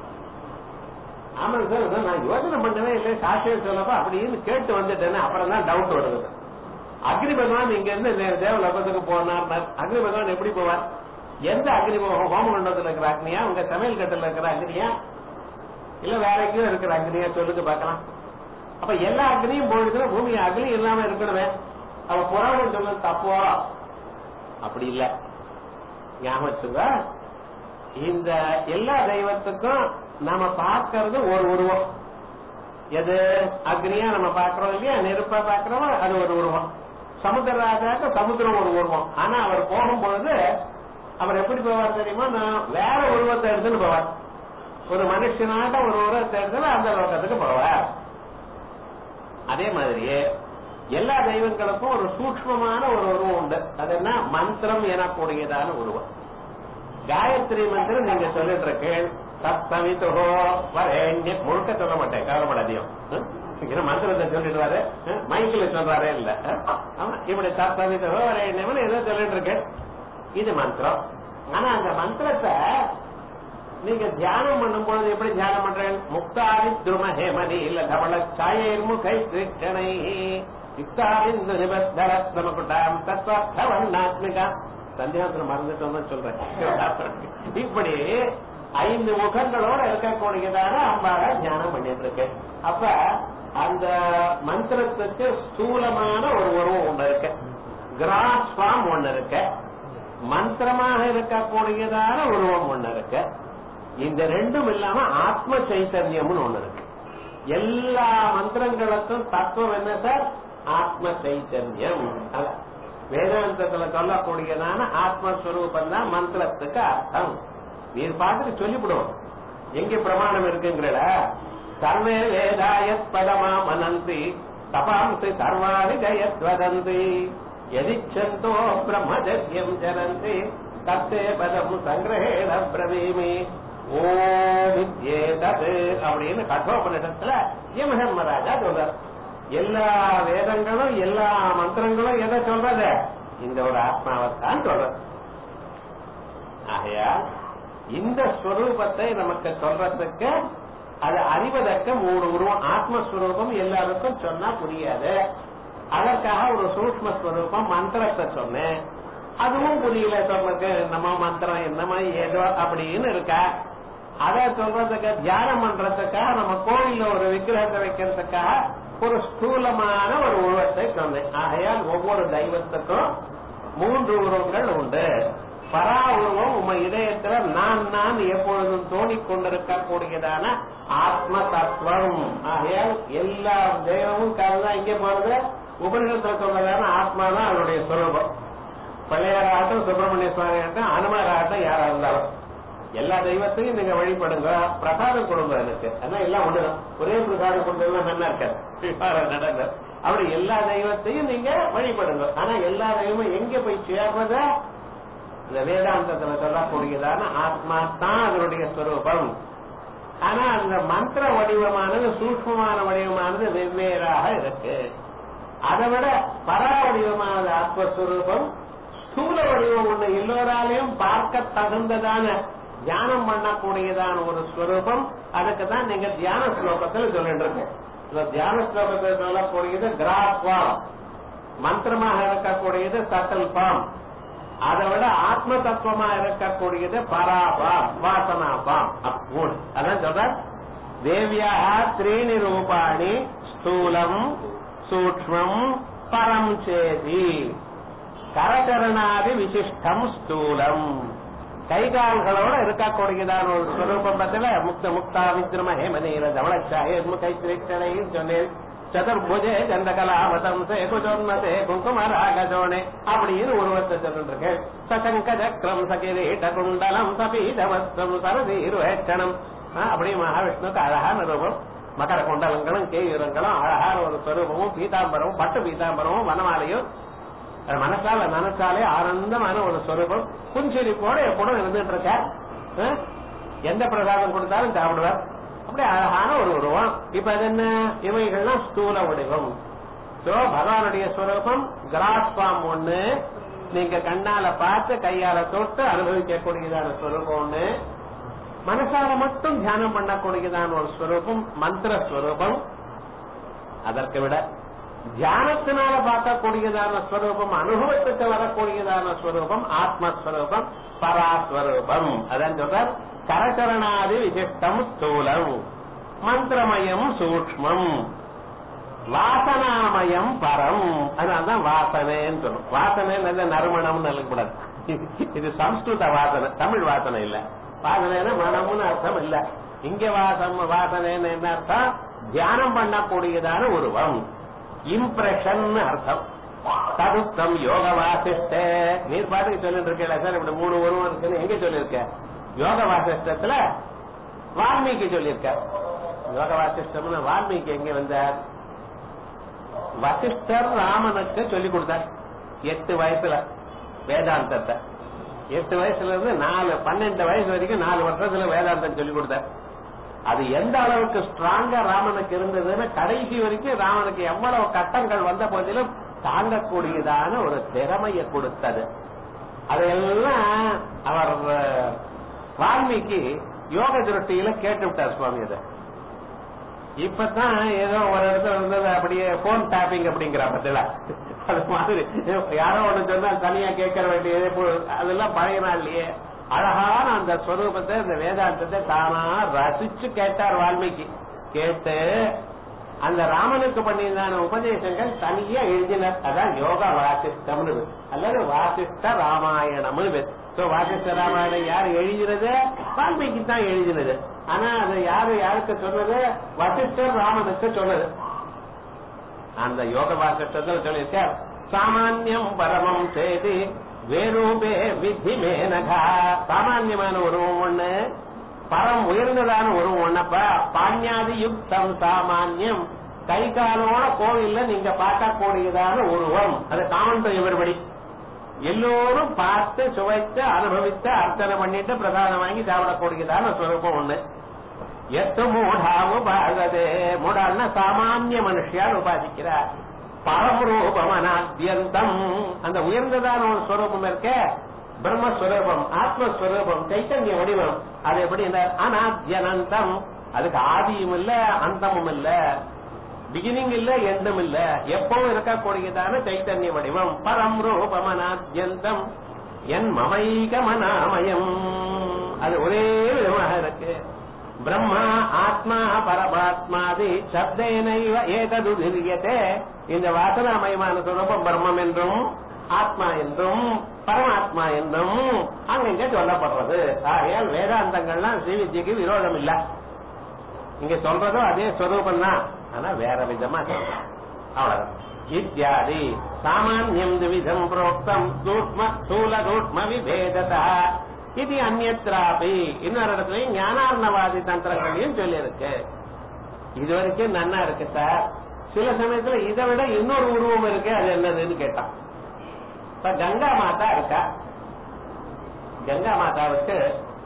[SPEAKER 1] ஆமாங்க சார் அதான் நான் யோசனை பண்ணவே இல்லை சாட்சியம் சொல்லப்ப அப்படின்னு கேட்டு வந்துட்டேன்னு அப்புறம் தான் டவுட் வருது அக்னி பகவான் இங்க இருந்து தே- தேவலோகத்துக்கு போனார் அக்னி பகவான் எப்படி போவார் எந்த அக்னி பகவான் ஹோமகுண்டத்துல இருக்கிற அக்னியா உங்க சமையல் கட்டில இருக்கிற அக்னியா இல்ல வேற எங்கேயும் இருக்கிற அக்னியா சொல்லுங்க பார்க்கலாம் அப்ப எல்லா அக்னியும் போயிடுச்சுன்னா பூமி அக்னி இல்லாம இருக்கணுமே அவ புராணம் சொல்ல தப்போ அப்படி இல்ல ஞாபகம் வச்சுங்க இந்த எல்லா தெய்வத்துக்கும் நாம பார்க்கறது ஒரு உருவம் எது அக்னியா நம்ம பாக்குறோம் இல்லையா நெருப்பா பாக்குறோம் அது ஒரு உருவம் சமுத்திரராஜாக்கு சமுத்திரம் ஒரு உருவம் ஆனா அவர் போகும்பொழுது அவர் எப்படி போவார் தெரியுமா நான் வேற உருவத்தை எடுத்துன்னு போவார் ஒரு மனுஷனாட்ட ஒரு உருவத்தை எடுத்து அந்த லோகத்துக்கு போவார் அதே மாதிரியே எல்லா தெய்வங்களுக்கும் ஒரு சூக்ஷ்மமான ஒரு உருவம் உண்டு அது என்ன மந்திரம் எனக்கூடியதான உருவம் காயத்ரி மந்திரம் நீங்க சொல்லிட்டு இருக்கேன் சத்தமிதுகோ வரேண்ய முழுக்க சொல்ல மாட்டேன் கவலைப்படாதையும் இங்க மந்திரத்தை சொல்லிட்டு வாரு மைக்கில் சொல்றாரே இல்ல ஆமா இப்படி சத்தமிதுகோ வரேண்யம் ஏதோ சொல்லிட்டு இருக்கேன் இது மந்திரம் ஆனா அந்த மந்திரத்தை நீங்க தியானம் பண்ணும்போது எப்படி தியானம் பண்றேன் முக்தாரி துரும ஹேமதி இல்ல தவள சாயர் முகை கிருஷ்ணனை யுக்தாரிந்து நிபத்தரத்னமகுட்டாம் தத்வர்த்தவண்ணாத்மிகா சந்தியாசனம் மறந்துட்டோம்னு சொல்றேன் இப்படி ஐந்து முகங்களோட இருக்கக்கூடியதான அம்பாக தியானம் பண்ணிட்டு இருக்கு அப்ப அந்த மந்திரத்துக்கு ஸ்தூலமான ஒரு உருவம் ஒண்ணு இருக்கு கிராஸ் ஃபார்ம் ஒண்ணு இருக்கு மந்திரமாக இருக்கக்கூடியதான உருவம் ஒண்ணு இருக்கு இந்த ரெண்டும் இல்லாம ஆத்ம சைத்தன்யம்னு ஒண்ணு இருக்கு எல்லா மந்திரங்களுக்கும் தத்துவம் என்ன சார் ஆத்ம சைத்தன்யம் அதான். வேதாந்தத்துல சொல்லக்கூடியதான ஆத்மஸ்வரூபம் தான் மந்திரத்துக்கு அர்த்தம் நீர் பார்த்துட்டு சொல்லிவிடுவோம் எங்க பிரமாணம் இருக்குங்கிறட சர்வே வேதாயத் பதமா மனந்தி தபாம்சி சர்வாணி ஜயத் வதந்தி எதிச்சந்தோ பிரம்மஜத்யம் ஜனந்தி தத்தே பதம் சங்கிரகேண பிரவீமி ஓமித்யேதது அப்படின்னு கட்டோபனிடத்துல யமதர்மராஜா சொல்றார் எல்லா வேதங்களும் எல்லா மந்திரங்களும் எதை சொல்றது இந்த ஒரு ஆத்மாவைத்தான் சொல்றது ஆகையா இந்த ஸ்வரூபத்தை நமக்கு சொல்றதுக்கு அது அறிவதற்கு மூணு உருவம் ஆத்மஸ்வரூபம் எல்லாருக்கும் சொன்னா புரியாது அதற்காக ஒரு சூக்ம ஸ்வரூபம் மந்திரத்தை சொன்னேன் அதுவும் புரியல சொல்றதுக்கு நம்ம மந்திரம் என்னமா ஏதோ அப்படின்னு இருக்கா அதை சொல்றதுக்கு தியானம் பண்றதுக்காக நம்ம கோயில்ல ஒரு விக்கிரகத்தை வைக்கிறதுக்காக ஒரு ஸ்தூலமான ஒரு உருவத்தை சொன்னேன் ஆகையால் ஒவ்வொரு தெய்வத்துக்கும் மூன்று உருவங்கள் உண்டு பரா உருவம் உங்க இதயத்துல நான் நான் எப்பொழுதும் தோணிக் கொண்டிருக்கக்கூடியதான ஆத்ம தத்துவம் ஆகையால் எல்லா தெய்வமும் கருதான் இங்கே போறது உபனிஷத்துல சொல்றதான ஆத்மா தான் அவருடைய சுரூபம் பிள்ளையாராகட்டும் சுப்பிரமணிய சுவாமி ஆகட்டும் அனுமாராகட்டும் யாரா இருந்தாலும் எல்லா தெய்வத்தையும் நீங்க வழிபடுங்க பிரசாதம் கொடுங்க எனக்கு அதான் எல்லாம் ஒண்ணுதான் ஒரே பிரசாதம் கொடுத்ததுலாம் நல்லா இருக்காது நடங்க அப்படி எல்லா தெய்வத்தையும் நீங்க வழிபடுங்க ஆனா எல்லா தெய்வமும் எங்க போய் சேர்றத இந்த வேதாந்தத்துல சொல்லக்கூடியதான ஆத்மா தான் அதனுடைய ஸ்வரூபம் ஆனா அந்த மந்திர வடிவமானது சூக்மமான வடிவமானது வெவ்வேறாக இருக்கு அதை விட பரா வடிவமானது ஆத்மஸ்வரூபம் ஸ்தூல வடிவம் ஒண்ணு எல்லோராலையும் பார்க்க தகுந்ததான தியானம் பண்ணக்கூடியதான ஒரு ஸ்வரூபம் அதுக்கு தான் நீங்க தியான ஸ்லோகத்தில் சொல்லிட்டு இருக்கு இந்த தியான ஸ்லோகத்தில் சொல்லக்கூடியது கிராஸ் ஃபார்ம் மந்திரமாக இருக்கக்கூடியது சட்டல் ஃபார்ம் அதை விட ஆத்ம தத்துவமா இருக்கக்கூடியது பராபாம் வாசனா பாம் மூணு அதான் சொல்ற தேவியா த்ரீணி ரூபாணி ஸ்தூலம் சூக்மம் பரம் சேதி கரகரணாதி விசிஷ்டம் ஸ்தூலம் கைகால்களோட இருக்கக்கூடியதான ஒரு ஸ்வரூபம் பத்தில முக்த முக்தா விக்ரம ஹேமநீர தவளச்சாய கைத்திரிச்சனை சொன்னேன் சதுர்புஜே கந்தகலாவதம்சே குஜோன்மசே குங்குமராகஜோனே அப்படின்னு உருவத்தை சொல்லிருக்கு சசங்க சக்கரம் சகிரீட குண்டலம் சபீதவஸ்திரம் சரதீருவேட்சணம் அப்படி மகாவிஷ்ணுக்கு அழகான ரூபம் மகர குண்டலங்களும் கேயுரங்களும் அழகான ஒரு ஸ்வரூபமும் பீதாம்பரமும் பட்டு பீதாம்பரமும் வனமாலையும் அது மனசால மனசாலே ஆனந்தமான ஒரு ஸ்வரூபம் புன்சிரிப்போட எப்படும் இருந்துட்டு இருக்க அஹ், எந்த பிரசாதம் கொடுத்தாலும் சாப்பிடுவார் அப்படி அழகான ஒரு உருவம் இப்ப அது என்ன இவைகள்லாம் ஸ்தூல வடிவம் சோ பகவானுடைய ஸ்வரூபம் கிராஸ் ஃபார்ம் ஒண்ணு நீங்க கண்ணால பார்த்து கையால தொட்டு அனுபவிக்கக்கூடியதான ஸ்வரூபம் ஒண்ணு மனசால மட்டும் தியானம் பண்ணக்கூடியதான ஒரு ஸ்வரூபம் மந்திர ஸ்வரூபம் அதற்கு விட தியானத்தினால பார்க்கக்கூடியதான ஸ்வரூபம் அனுபவத்துக்கு வரக்கூடியதான ஸ்வரூபம் ஆத்மஸ்வரூபம் பராஸ்வரூபம் அதான் சொல்றார் கரச்சரணாதி விசிஷ்டம் ஸ்தூலம் மந்திரமயம் சூக்மம் வாசனாமயம் பரம் அதனால்தான் வாசனைன்னு சொல்லும் வாசனை நல்ல நறுமணம்னு சொல்லக்கூடாது இது சம்ஸ்கிருத வாசனை தமிழ் வாசனை இல்ல வாசனைன்னா மனம்னு அர்த்தம் இல்ல இங்க வாசம் வாசனைன்னு என்ன அர்த்தம் தியானம் பண்ணக்கூடியதான உருவம் இம்ப்ரெஷன் அர்த்தம் ததுத்தம் யோக வாசிஷ்ட நீர் பாட்டுக்கு சொல்லிட்டு இருக்கல சார் இப்படி மூணு உருவம் இருக்குன்னு எங்க சொல்லியிருக்க யோக வாசிஷ்டத்துல வால்மீகி சொல்லியிருக்க யோக வாசிஷ்டம்னு வால்மீகி எங்க வந்தார் வசிஷ்டர் ராமனுக்கு சொல்லி கொடுத்தார் எட்டு வயசுல வேதாந்தத்தை எட்டு வயசுல இருந்து நாலு பன்னெண்டு வயசு வரைக்கும் நாலு வருஷத்துல வேதாந்தம் சொல்லி கொடுத்தார் அது எந்த அளவுக்கு ஸ்ட்ராங்கா ராமனுக்கு இருந்ததுன்னு கடைசி வரைக்கும் ராமனுக்கு எவ்வளவு கட்டங்கள் வந்த போதிலும் தாங்கக்கூடியதான ஒரு திறமையை கொடுத்தது அதையெல்லாம் அவர் அஹ், வால்மீகி யோக திருஷ்டியில கேட்டு விட்டார் சுவாமி அதை இப்பதான் ஏதோ ஒரு இடத்துல இருந்தது அப்படியே போன் டாப்பிங் அப்படிங்கிற பத்தில அது மாதிரி யாரோ ஒண்ணு சொன்னா தனியா கேட்கற வேண்டியது இப்போ அதெல்லாம் பழைய நாள்லயே அழகான அந்த ஸ்வரூபத்தை இந்த வேதாந்தத்தை தானா ரசிச்சு கேட்டார் வால்மீகி கேட்டு அந்த ராமனுக்கு பண்ணியிருந்தான உபதேசங்கள் தனியா எழுதினார் அதான் யோகா வாசிஷ்டம்னு பேரு. அல்லது வாசிஷ்ட ராமாயணம்னு பேரு. சோ வாசிஷ்ட ராமாயணம் யார் எழுதினது வால்மீகி தான் எழுதினது ஆனா அது யாரு யாருக்கு சொன்னது வசிஷ்டர் ராமனுக்கு சொன்னது அந்த யோக வாசிஷ்டத்தில் சொல்லியிருக்கார் சாமான்யம் பரமம் செய்தி வேரூபே விதி மேனகா சாமான்யமான உருவம் ஒண்ணு பரம் உயர்ந்ததான உருவம் ஒண்ணப்ப பாண்யாதி யுக்தம் சாமான்யம் கை காலோட கோவில்ல நீங்க பார்க்கக்கூடியதான உருவம் அது காமன் இவர்படி எல்லோரும் பார்த்து சுவைத்து அனுபவித்து அர்ச்சனை பண்ணிட்டு பிரசாதம் வாங்கி சாப்பிடக்கூடியதான ஸ்வரூபம் ஒண்ணு எத்து மூடாவு பாகதே மூடால்னா சாமானிய மனுஷியால் உபாசிக்கிறார் பரமரூபம் அனாத்தியந்தம் அந்த உயர்ந்ததான ஒரு ஸ்வரூபம் இருக்க பிரம்மஸ்வரூபம் ஆத்மஸ்வரூபம் சைத்தன்ய வடிவம் அது எப்படி அனாத்தியனந்தம் அதுக்கு ஆதியும் இல்ல அந்தமும் இல்ல பிகினிங் இல்ல எண்டும் இல்ல எப்பவும் இருக்கக்கூடியதான சைத்தன்ய வடிவம் பரம் ரூபம் அனாத்தியந்தம் என் மமைக மனாமயம் அது ஒரே விதமாக இருக்கு பிரம்மா ஆத்மா பரமாத்மாதி சப்தேனைவ ஏதது திரியதே இந்த வாசனாமயமான சுரூபம் பிரம்மம் என்றும் ஆத்மா என்றும் பரமாத்மா என்றும் அங்கங்க சொல்லப்படுறது ஆகையால் வேதாந்தங்கள்லாம் ஸ்ரீவித்யக்கு விரோதம் இல்ல இங்க சொல்றதும் அதே ஸ்வரூபம் தான் ஆனா வேற விதமா சொல்றோம் அவ்வளவுதான் இத்தியாதி சாமான்யம் விதம் புரோக்தம் சூக்ம ஸ்தூல சூக்ம விபேததா இது அந்நத்திராபி இன்னொரு இடத்துலயும் ஞானார்ணவாதி தந்திரங்களையும் சொல்லியிருக்கு இது வரைக்கும் நன்னா இருக்கு சார் சில சமயத்துல இதை விட இன்னொரு உருவம் இருக்கு அது என்னதுன்னு கேட்டான் இப்ப கங்கா மாதா இருக்கா கங்கா மாதாவுக்கு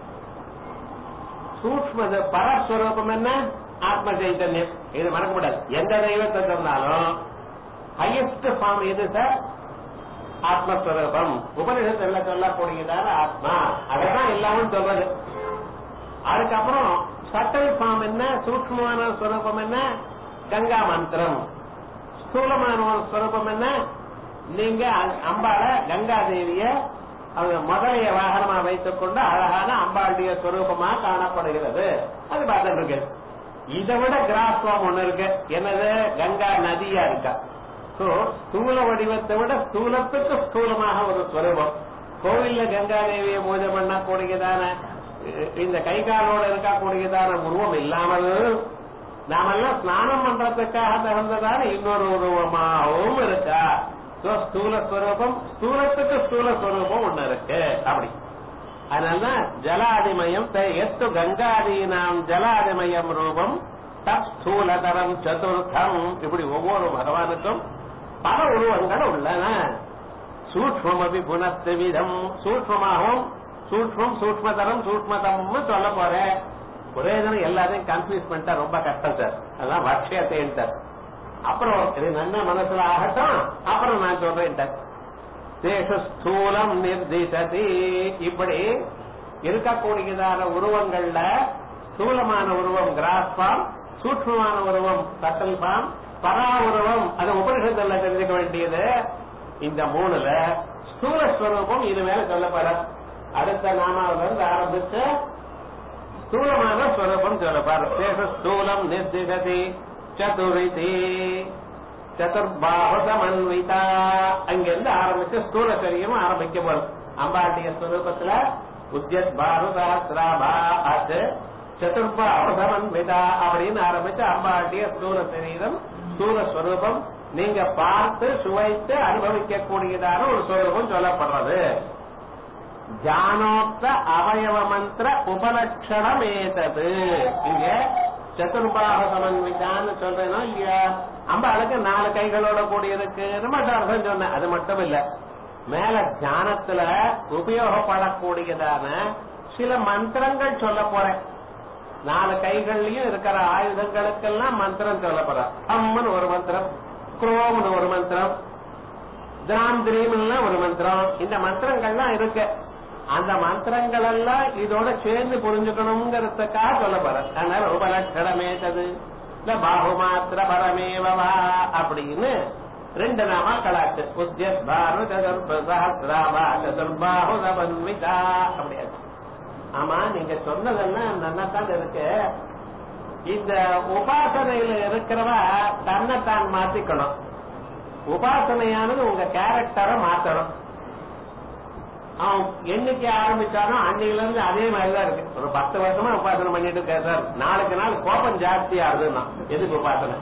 [SPEAKER 1] சூக்மது பரஸ்வரூபம் என்ன ஆத்ம சைத்தன்யம் இது மறக்க முடியாது எந்த தெய்வத்தை சொன்னாலும் ஹையஸ்ட் ஃபார்ம் எது சார் ஆத்மஸ்வரூபம் உபனிஷத்துல சொல்லக்கூடியதான ஆத்மா அதான் எல்லாமும் சொல்றது அதுக்கப்புறம் சட்டல் ஃபார்ம் என்ன சூக்மமான ஸ்வரூபம் என்ன கங்கா மந்திரம் ஸ்தூலமான ஒரு ஸ்வரூபம் என்ன நீங்க அம்பாள கங்கா தேவிய அவங்க முதலைய வாகனமா வைத்துக் கொண்டு அழகான அம்பாளுடைய ஸ்வரூபமா காணப்படுகிறது அது பார்த்துட்டு இருக்கு இதை விட கிராஸ் ஃபார்ம் ஒண்ணு இருக்கு என்னது கங்கா நதியா இருக்கா சோ ஸ்தூல வடிவத்தை விட ஸ்தூலத்துக்கு ஸ்தூலமாக ஒரு ஸ்வரூபம் கோவில்ல கங்கா தேவியை பூஜை பண்ணக்கூடியதான இந்த கை காலோட இருக்கக்கூடியதான உருவம் இல்லாமல் நாமெல்லாம் ஸ்நானம் பண்றதுக்காக தகுந்ததான இன்னொரு உருவமாகவும் இருக்கா சோ ஸ்தூல ஸ்வரூபம் ஸ்தூலத்துக்கு ஸ்தூல ஸ்வரூபம் ஒண்ணு இருக்கு அப்படி அதனாலதான் ஜலாதிமயம் எத்து கங்காதீனாம் ஜலாதிமயம் ரூபம் தத் ஸ்தூலதரம் சதுர்த்தம் இப்படி ஒவ்வொரு பகவானுக்கும் பல உருவங்கள் உள்ளன சூக்மம் அபி புனத்து விதம் சூக்மமாகவும் சூக்மம் சூக்மதரம் சூக்மதம்னு சொல்ல போறேன் ஒரே தினம் எல்லாத்தையும் கன்ஃபியூஸ் பண்ணிட்டா ரொம்ப கஷ்டம் சார் அதெல்லாம் வட்சியத்தை அப்புறம் இது நல்ல மனசுல ஆகட்டும் அப்புறம் நான் சொல்றேன் தேச ஸ்தூலம் நிர்திசதி இப்படி இருக்கக்கூடியதான உருவங்கள்ல ஸ்தூலமான உருவம் கிராஸ் ஃபார்ம் சூட்சமான உருவம் சட்டல் ஃபார்ம் பரா உருவம் அது உபனிஷத்துல தெரிஞ்சுக்க வேண்டியது இந்த மூணுல ஸ்தூல ஸ்வரூபம் இனிமேல சொல்லப்பட அடுத்த நாமாவில இருந்து ஆரம்பிச்சு ஸ்தூலமான ஸ்வரூபம் சொல்லப்பார் தேச ஸ்தூலம் நிர்திசதி சதுரிதி சதுர்பாப சமன்விதா அங்கிருந்து ஆரம்பிச்சு ஸ்தூல சரீரம் ஆரம்பிக்க போறோம் அம்பாட்டிய ஸ்வரூபத்துல உத்தியத் பாரு சஹசிராபா அது சதுர்பாப சமன்விதா அப்படின்னு ஆரம்பிச்சு அம்பாட்டிய ஸ்தூல சரீரம் ஸ்தூல ஸ்வரூபம் நீங்க பார்த்து சுவைத்து அனுபவிக்க கூடியதான ஒரு ஸ்வரூபம் சொல்லப்படுறது ஜானோக்த அவயவ மந்திர உபலட்சணம் ஏதது இங்க சதுர்பாக சமன்விதான்னு சொல்றேனோ இல்லையா அம்பாளுக்கு நாலு கைகளோட கூடியதுக்கு மட்டும் அர்த்தம் சொன்னேன் அது மட்டும் இல்ல மேல தியானத்துல உபயோகப்படக்கூடியதான சில மந்திரங்கள் சொல்ல போறேன் நாலு கைகள்லயும் இருக்கிற ஆயுதங்களுக்கெல்லாம் மந்திரம் சொல்ல போற அம்மன் ஒரு மந்திரம் குரோம்னு ஒரு மந்திரம் திராம் திரீம்னா ஒரு மந்திரம் இந்த மந்திரங்கள்லாம் இருக்கு அந்த மந்திரங்கள் எல்லாம் இதோட சேர்ந்து புரிஞ்சுக்கணுங்கிறதுக்காக சொல்ல போற அதனால உபலட்சணமேதது இந்த பாகுமாத்திர பரமேவவா அப்படின்னு ரெண்டு நாமா கலாச்சு உத்தியத் பாரு சதுர்பசஹசிராபா சதுர்பாஹு சமன்விதா அப்படியாது ஆமா நீங்க சொன்னதெல்லாம் நன்னத்தான் இருக்கு இந்த உபாசனையில இருக்கிறவ தன்னைத்தான் மாத்திக்கணும் உபாசனையானது உங்க கேரக்டரை மாத்தணும் அவன் என்னைக்கு ஆரம்பிச்சானோ அன்னையில இருந்து அதே மாதிரிதான் இருக்கு ஒரு பத்து வருஷமா உபாசனை பண்ணிட்டு இருக்கேன் சார் நாளுக்கு நாள் கோபம் ஜாஸ்தி ஆகுதுன்னா எதுக்கு உபாசனை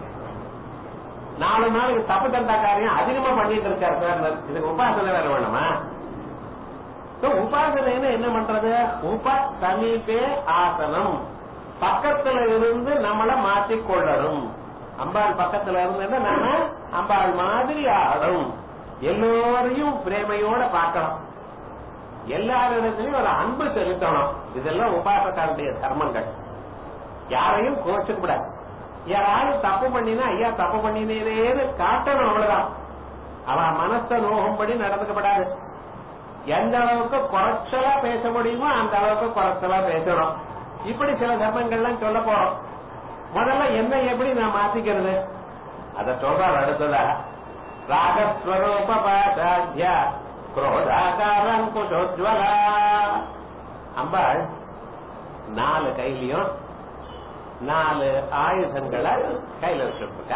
[SPEAKER 1] நாலு நாளுக்கு தப்பு தண்டா காரியம் அதிகமா பண்ணிட்டு இருக்காரு சார் இதுக்கு உபாசனை வேற வேணுமா So, உபாசனைன்னு என்ன பண்றது உப சமீபே ஆசனம் பக்கத்துல இருந்து நம்மள மாற்றிக் கொள்ளணும் அம்பாள் பக்கத்துல இருந்தேன்னா நாம அம்பாள் மாதிரி ஆகணும் எல்லோரையும் பிரேமையோட பார்க்கணும் எல்லாரிடத்திலையும் ஒரு அன்பு செலுத்தணும் இதெல்லாம் உபாசக்காரனுடைய தர்மங்கள் யாரையும் கோச்சுக்க கூடாது யாராவது தப்பு பண்ணினா ஐயா தப்பு பண்ணினேன்னு காட்டணும் அவ்வளவுதான் அவன் மனச நோகும்படி நடந்துக்கப்படாது எந்த அளவுக்கு குறைச்சலா பேச முடியுமோ அந்த அளவுக்கு குறைச்சலா பேசணும் இப்படி சில தர்மங்கள்லாம் சொல்ல போறோம் முதல்ல என்ன எப்படி நான் மாத்திக்கிறது அத சொல்றாரு அடுத்ததா ராகஸ்வரூப பாசாத்திய குரோதாகாரம் குஷோஜ்வலா அம்பாள் நாலு கையிலையும் நாலு ஆயுதங்களை கையில வச்சுருக்கா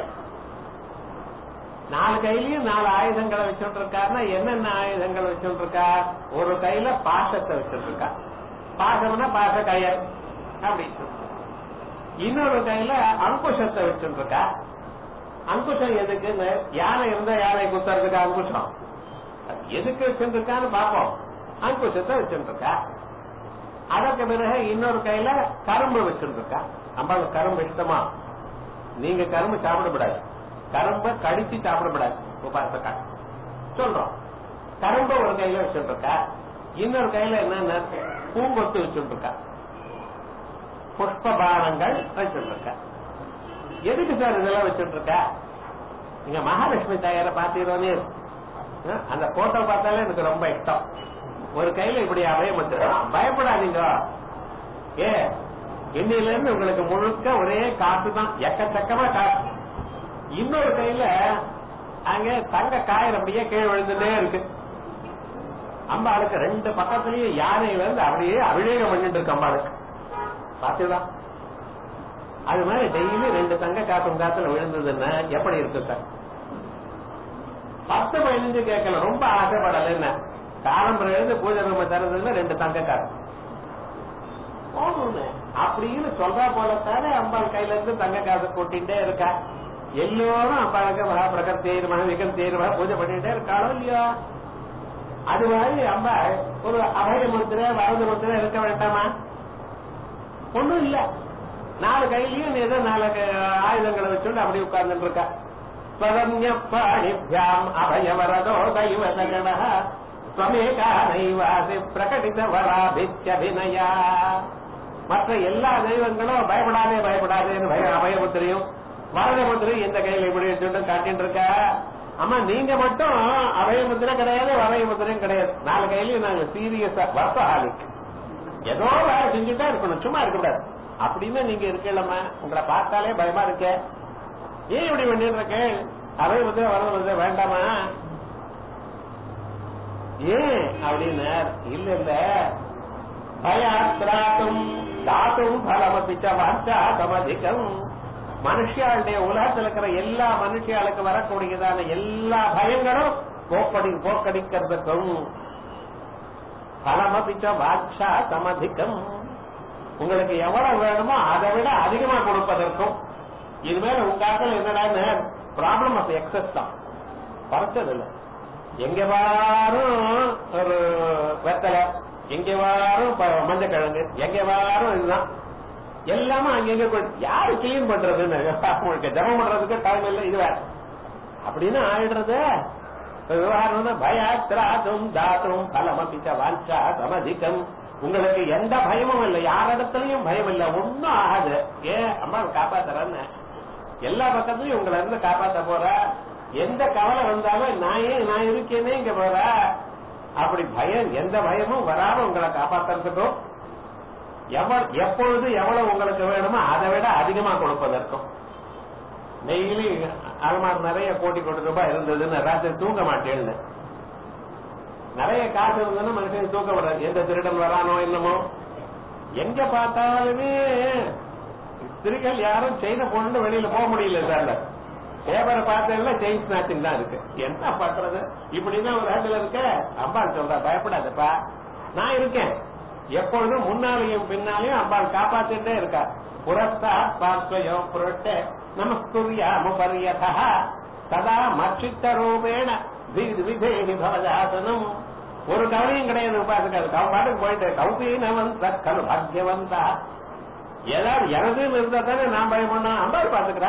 [SPEAKER 1] நாலு கையிலயும் நாலு ஆயுதங்களை வச்சுட்டு இருக்காருன்னா என்னென்ன ஆயுதங்கள் வச்சுட்டு இருக்கா ஒரு கையில பாசத்தை வச்சுட்டு இருக்கா பாசம்னா பாச கயல் அப்படி இன்னொரு கையில அங்குஷத்தை வச்சுட்டு இருக்கா அங்குஷம் எதுக்குன்னு யானை இருந்தா யானை குத்துறதுக்கு அங்குஷம் அது எதுக்கு வச்சுட்டு இருக்கான்னு பாப்போம் அங்குஷத்தை வச்சுட்டு இருக்கா அதற்கு பிறகு இன்னொரு கையில கரும்பு வச்சுட்டு இருக்கா அம்பாளுக்கு கரும்பு இஷ்டமா நீங்க கரும்பு சாப்பிடக்கூடாது கரும்பை கடிச்சு சாப்பிடக்கூடாது உபாசக்கா சொல்றோம் கரும்பை ஒரு கையில வச்சுட்டு இருக்கா இன்னொரு கையில என்னன்னா பூங்கொத்து வச்சுட்டு இருக்கா புஷ்ப பானங்கள் வச்சுட்டு இருக்கா எதுக்கு சார் இதெல்லாம் வச்சுட்டு இருக்கா நீங்க மகாலட்சுமி தாயார பாத்தீரோன்னு அந்த போட்டோ பார்த்தாலே எனக்கு ரொம்ப இஷ்டம் ஒரு கையில இப்படி அபயம் பயப்படாதீங்க ஏ இன்னையில இருந்து உங்களுக்கு முழுக்க ஒரே காசு தான் எக்கச்சக்கமா காசு இன்னொரு கையில அங்க தங்க காயர் அப்படியே கீழே விழுந்துட்டே இருக்கு அம்பாளுக்கு ரெண்டு பக்கத்துலயும் யானையில இருந்து அப்படியே அபிஷேகம் பண்ணிட்டு இருக்கு அம்பாளுக்கு பாத்துதா அது மாதிரி டெய்லி ரெண்டு தங்க காசும் காத்துல விழுந்ததுன்னா எப்படி இருக்கு சார் பத்து பதினஞ்சு கேட்கல ரொம்ப ஆசைப்படல என்ன காலம்பரம் எழுந்து பூஜை ரூம திறந்ததுல ரெண்டு தங்க காசு போகணும்னு அப்படின்னு சொல்றா போலத்தானே அம்பாள் கையில இருந்து தங்க காசு கொட்டிட்டே இருக்கா எல்லோரும் அம்பாளுக்கு மகாபிரகம் தேர் மகவிகம் தேர் பூஜை பண்ணிட்டே இருக்காளோ இல்லையோ அது மாதிரி அம்பாள் ஒரு அபய முத்திரை வரது முத்திரை இருக்க வேண்டாமா ஒண்ணும் இல்ல நாலு கையிலயும் ஏதோ நாலு ஆயுதங்களை வச்சுட்டு அப்படி உட்கார்ந்துட்டு இருக்கா ஸ்வரண்ய பாணிபியாம் அபயவரதோ தெய்வ சகண ஸ்வமேகா நைவாசி பிரகடித வராபித்யபிநயா மற்ற எல்லா தெய்வங்களும் பயப்படாதே பயப்படாதேன்னு பய அபயமுத்திரையும் வரதமுத்திரையும் இந்த கையில இப்படி வச்சுட்டு காட்டிட்டு இருக்கா அம்மா நீங்க மட்டும் அபயமுத்திரை கிடையாது வரயமுத்திரையும் கிடையாது நாலு கையிலயும் நாங்க சீரியஸா வர்த்தஹாலிக் ஏதோ வேலை செஞ்சுட்டா இருக்கணும் சும்மா இருக்கக்கூடாது அப்படின்னு நீங்க இருக்கலம்மா உங்களை பார்த்தாலே பயமா இருக்க ஏன் இப்படி பண்ணிட்டு இருக்க அபயமுத்திரை வரதமுத்திரை வேண்டாமா ஏன் அப்படின்னு இல்ல இல்ல பயாத்ராத்தும் தாத்தும் பலமபிச்ச வாச்சாதமதிகம் மனுஷியாளுடைய உலகத்தில் இருக்கிற எல்லா மனுஷியாளுக்கு வரக்கூடியதான எல்லா பயங்களும் போக்கடி போக்கடிக்கிறதுக்கும் பலமபிச்ச வாட்சா சமதிக்கம் உங்களுக்கு எவ்வளவு வேணுமோ அதை விட அதிகமா கொடுப்பதற்கும் இனிமேல் உங்க என்னடா ப்ராப்ளம் ஆஃப் எக்ஸஸ் தான் பறச்சது இல்லை எங்க வாரும் ஒரு வெத்தலை எங்க வாரும் மஞ்சள் கிழங்கு எங்க வாரும் இதுதான் எல்லாமே அங்கங்க யாரு கிளீன் பண்றதுன்னு உங்களுக்கு ஜபம் பண்றதுக்கு டைம் இல்லை இது வேற அப்படின்னு ஆயிடுறது விவகாரம் பயாத்திராதும் தாத்தும் பலமபிச்ச வாஞ்சா சமதிக்கம் உங்களுக்கு எந்த பயமும் இல்லை யாரிடத்துலயும் பயம் இல்லை ஒன்னும் ஆகாது ஏன் அம்மா காப்பாத்துறேன்னு எல்லா பக்கத்துலயும் உங்களை இருந்து காப்பாத்த போற எந்த கவலை வந்தாலும் நான் ஏன் நான் இருக்கேனே இங்க போற அப்படி பயம் எந்த பயமும் வராம உங்களை காப்பாத்துறதுக்கும் எவ்வளவு எப்பொழுது எவ்வளவு உங்களுக்கு வேணுமோ அதை விட அதிகமா கொடுப்பதற்கும் டெய்லி அலமார் நிறைய கோடி கோடி ரூபாய் இருந்ததுன்னு ராத்திரி தூங்க மாட்டேன்னு நிறைய காசு இருந்ததுன்னா மனுஷன் தூக்க வராது எந்த திருடன் வரானோ என்னமோ எங்க பார்த்தாலுமே திருகள் யாரும் செய்த பொண்ணு வெளியில போக முடியல சார் பேப்பரை பார்த்ததுல செயின் ஸ்நாச்சிங் தான் இருக்கு என்ன பண்றது இப்படிதான் ஒரு இடத்துல இருக்க அம்பாள் சொல்றா பயப்படாதப்பா நான் இருக்கேன் எப்பொழுதும் முன்னாலையும் பின்னாலையும் அம்பாள் காப்பாத்திட்டே இருக்கா புரஸ்தா பார்ஸ்வயோ புரட்ட நமஸ்குரியாமுபரியதா சதா மர்ஷித்த ரூபேண விதேகி பவதாசனம் ஒரு கவலையும் கிடையாது உபாசக்காது அவன் பாட்டுக்கு போயிட்டு கௌபீனவந்த கல் பாக்கியவந்தா ஏதாவது எனதுன்னு இருந்தா தானே நான் பயப்படா அம்பாள் பாத்துக்கிறா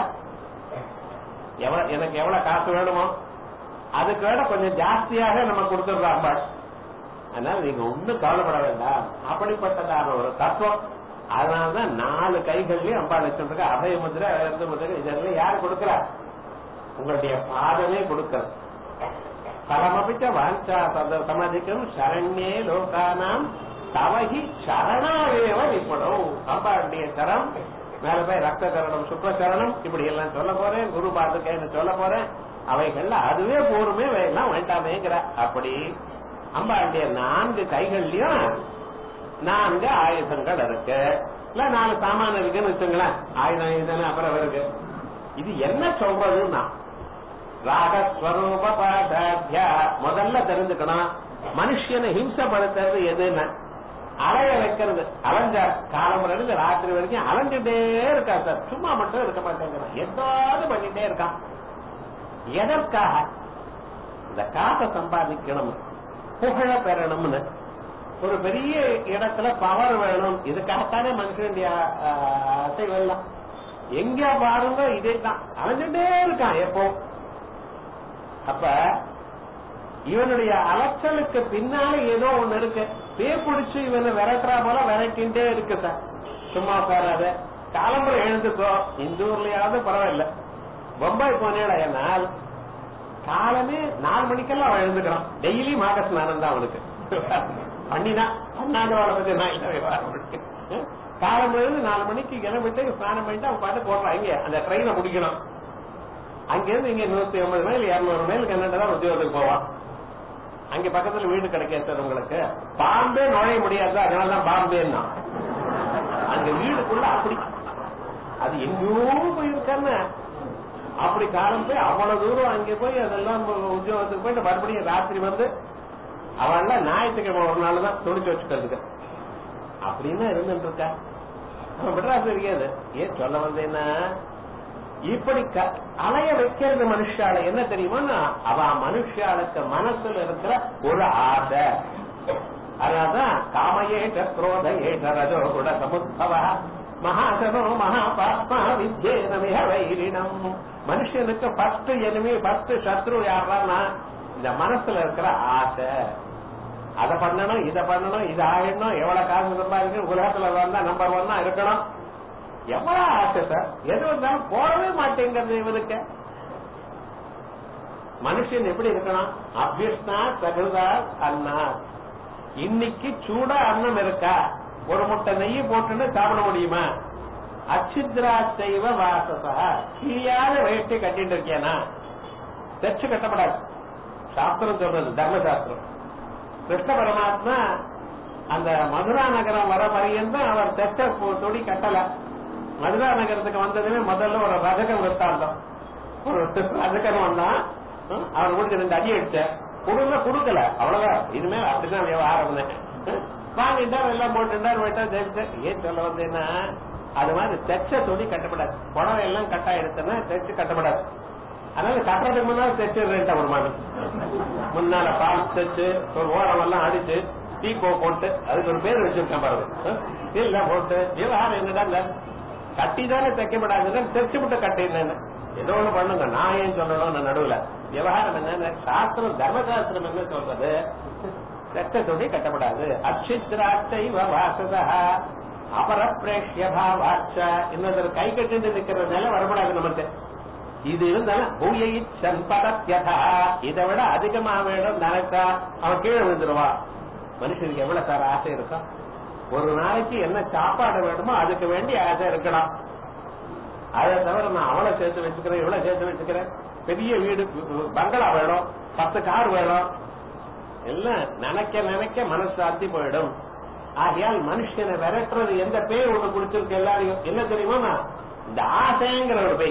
[SPEAKER 1] எவ்வளவு எனக்கு எவ்வளவு காசு வேணுமோ அதுக்கு விட கொஞ்சம் ஜாஸ்தியாக நம்ம கொடுத்துடுறோம் அம்பாள் அதனால நீங்க ஒண்ணும் கவலைப்பட வேண்டாம் அப்படிப்பட்டதான ஒரு தத்துவம் அதனாலதான் நாலு கைகள்லயும் அம்பாள் வச்சிருக்க அபய முதிரை அழகு முதிரை இதெல்லாம் யார் கொடுக்கிறா உங்களுடைய பாதமே கொடுக்கிறது பரமபிச்ச வாஞ்சா சத சமதிக்கும் சரண்யே லோகானாம் தவகி சரணாவேவ நிப்படும் அம்பாளுடைய சரம் மேல போய் ரத்த சரணம் சுக்ல சரணம் இப்படி எல்லாம் சொல்ல போறேன் குரு பாதுகேன்னு சொல்ல போறேன் அவைகள்ல அதுவே போருமே எல்லாம் வேண்டாமேங்கிற அப்படி அம்பாளுடைய நான்கு கைகள்லயும் நான்கு ஆயுதங்கள் இருக்கு இல்ல நாலு சாமான இருக்குன்னு வச்சுங்களேன் ஆயுதம் இதுன்னு அப்புறம் இருக்கு இது என்ன சொல்றதுன்னா ராகஸ்வரூப பாதாத்யா முதல்ல தெரிஞ்சுக்கணும் மனுஷனை ஹிம்சப்படுத்துறது எதுன்னு அலைய வைக்கிறது அலைஞ்ச காலம் இருந்து ராத்திரி வரைக்கும் அலைஞ்சுட்டே இருக்கா சார் சும்மா மட்டும் இருக்க மாட்டேங்கிறான் ஏதாவது பண்ணிட்டே இருக்கான் எதற்காக இந்த காசை சம்பாதிக்கணும் புகழ பெறணும்னு ஒரு பெரிய இடத்துல பவர் வேணும் இதுக்காகத்தானே மனுஷனுடைய அசைவம் எல்லாம் எங்க பாருங்க இதே தான் அலைஞ்சுட்டே இருக்கான் எப்போ அப்ப இவனுடைய அலைச்சலுக்கு பின்னால ஏதோ ஒண்ணு இருக்கு பேர் பிடிச்சு இவனை விரட்டுறா போல விரட்டின்டே இருக்கு சார் சும்மா உட்காராத காலம்புரை எழுந்துக்கோ இந்த ஊர்லயாவது பரவாயில்ல பொம்பாய் போனேனால் காலமே நாலு மணிக்கெல்லாம் அவன் எழுந்துக்கிறான் டெய்லி மாக ஸ்நானம் தான் அவனுக்கு பண்ணினா பண்ணாத பத்தி நான் இல்லை விவகாரம் இருக்கு. காலம் எழுந்து நாலு மணிக்கு கிளம்பிட்டு ஸ்நானம் பண்ணிட்டு அவன் பாட்டு போடுறான் இங்க அந்த ட்ரெயினை பிடிக்கணும் அங்கிருந்து இங்க நூத்தி ஐம்பது மைல் இருநூறு மைல் கன்னட தான் உத்தியோகத்துக்கு போவான் அங்க பக்கத்துல வீடு கிடைக்காது சார் உங்களுக்கு பாம்பே நுழைய முடியாது அதனாலதான் பாம்பேன்னா அங்க வீடுக்குள்ள அப்படி அது எங்கேயோ போயிருக்கான்னு அப்படி காலம் போய் அவ்வளவு தூரம் அங்க போய் அதெல்லாம் உத்தியோகத்துக்கு போயிட்டு மறுபடியும் ராத்திரி வந்து அவள்லாம் ஞாயிற்றுக்கிழமை ஒரு நாள் தான் துணிச்சு வச்சுக்கிறதுக்கு அப்படின்னு இருந்துட்டு இருக்கா அவன் மெட்ராஸ் இருக்காது ஏன் சொல்ல வந்தேன்னா இப்படி க- அலைய வைக்கிறது மனுஷால என்ன தெரியுமா அவ மனுஷாளுக்கு மனசுல இருக்கிற ஒரு ஆசை அதனாலதான் காமயேஷ குரோத ஏஷ ரஜோ குட சமுத்பவ மகாசனோ மகாபாத்மா வித்யேன மிக வைரினம் மனுஷனுக்கு ஃபர்ஸ்ட் எனிமி ஃபர்ஸ்ட் சத்ரு யாருன்னா இந்த மனசுல இருக்கிற ஆசை அதை பண்ணணும் இதை பண்ணணும் இது ஆயிடணும் எவ்வளவு காசு சம்பாதிக்கணும் உலகத்துல வந்தா நம்பர் ஒன்னா இருக்கணும் எவ்வளவு ஆசை சார் எது வந்தாலும் போடவே மாட்டேங்கிறது இவனுக்கு மனுஷன் எப்படி இருக்கணும் அபிஷ்ணா சகுதா அண்ணா இன்னைக்கு சூடா அன்னம் இருக்கா ஒரு முட்டை நெய் போட்டுன்னு சாப்பிட முடியுமா அச்சித்ரா செய்வ வாசசா கீழாத வயிற்றை கட்டிட்டு இருக்கியானா தச்சு கட்டப்படாது சாஸ்திரம் சொல்றது தர்மசாஸ்திரம் கிருஷ்ண பரமாத்மா அந்த மதுரா நகரம் வர பரியந்தம் அவர் தெச்ச பு- துணி கட்டல மதுரா நகரத்துக்கு வந்ததுமே முதல்ல ஒரு ரஜகம் விற்த்தாந்தம் ஒரு ரஜகம் வந்தான் ஹம், அவர் கொடுத்து ரெண்டு அடி அடிச்ச கொடுங்க கொடுக்கல அவ்வளவுதான் இனிமே அப்படிதான் விவகாரம் வாங்கிட்டார் எல்லாம் போட்டுட்டார் போயிட்டா ஜெயிச்சு ஏன் சொல்ல வந்தேன்னா அது மாதிரி தெச்ச துணி கட்டப்படாது புடவை எல்லாம் கட்டா எடுத்தேன்னா தைச்சு கட்டப்படாது அதனால கட்டுறதுக்கு முன்னால தைச்சிடுறேன் ஒரு மாதிரி முன்னால பால் தைச்சு ஒரு ஓரம் எல்லாம் அடிச்சு டீக்கோ போட்டு அதுக்கு ஒரு பேர் வச்சிருக்கேன் பாருங்க இல்ல போட்டு விவகாரம் என்னடா கட்டி தானே தைக்கப்படாதுன்னு தைச்சு விட்டு கட்டினேன் ஏதோ ஒண்ணு பண்ணுங்க நான் ஏன் சொல்லணும் நான் நடுவுல விவகாரம் என்ன சாஸ்திரம் தர்மசாஸ்திரம் என்ன சொல்றது தைச்ச துணி கட்டப்படாது அச்சித்ராட்சை வாசதா அபரப்பிரேஷ்ய பாவாச்ச இன்னொரு கை கட்டிட்டு நிக்கிற நிலை வரக்கூடாது நமக்கு இது இருந்தாலும் பூயை சம்பதத்யதா இதை விட அதிகமா வேணும் நினைச்சா அவன் கீழே விழுந்துருவா மனுஷனுக்கு எவ்வளவு சார் ஆசை இருக்கும் ஒரு நாளைக்கு என்ன சாப்பாடு வேணுமோ அதுக்கு வேண்டி ஆசை இருக்கலாம் அதை தவிர நான் அவளை சேர்த்து வச்சுக்கிறேன் இவ்வளவு சேர்த்து வச்சுக்கிறேன் பெரிய வீடு பங்களா வேணும் பத்து கார் வேணும் எல்லாம் நினைக்க நினைக்க மனசாந்தி போயிடும் ஆகையால் மனுஷனை விரட்டுறது எந்த பேய் ஒண்ணு குடிச்சிருக்கு எல்லாரையும் என்ன தெரியுமா இந்த ஆசைங்கிற ஒரு பேய்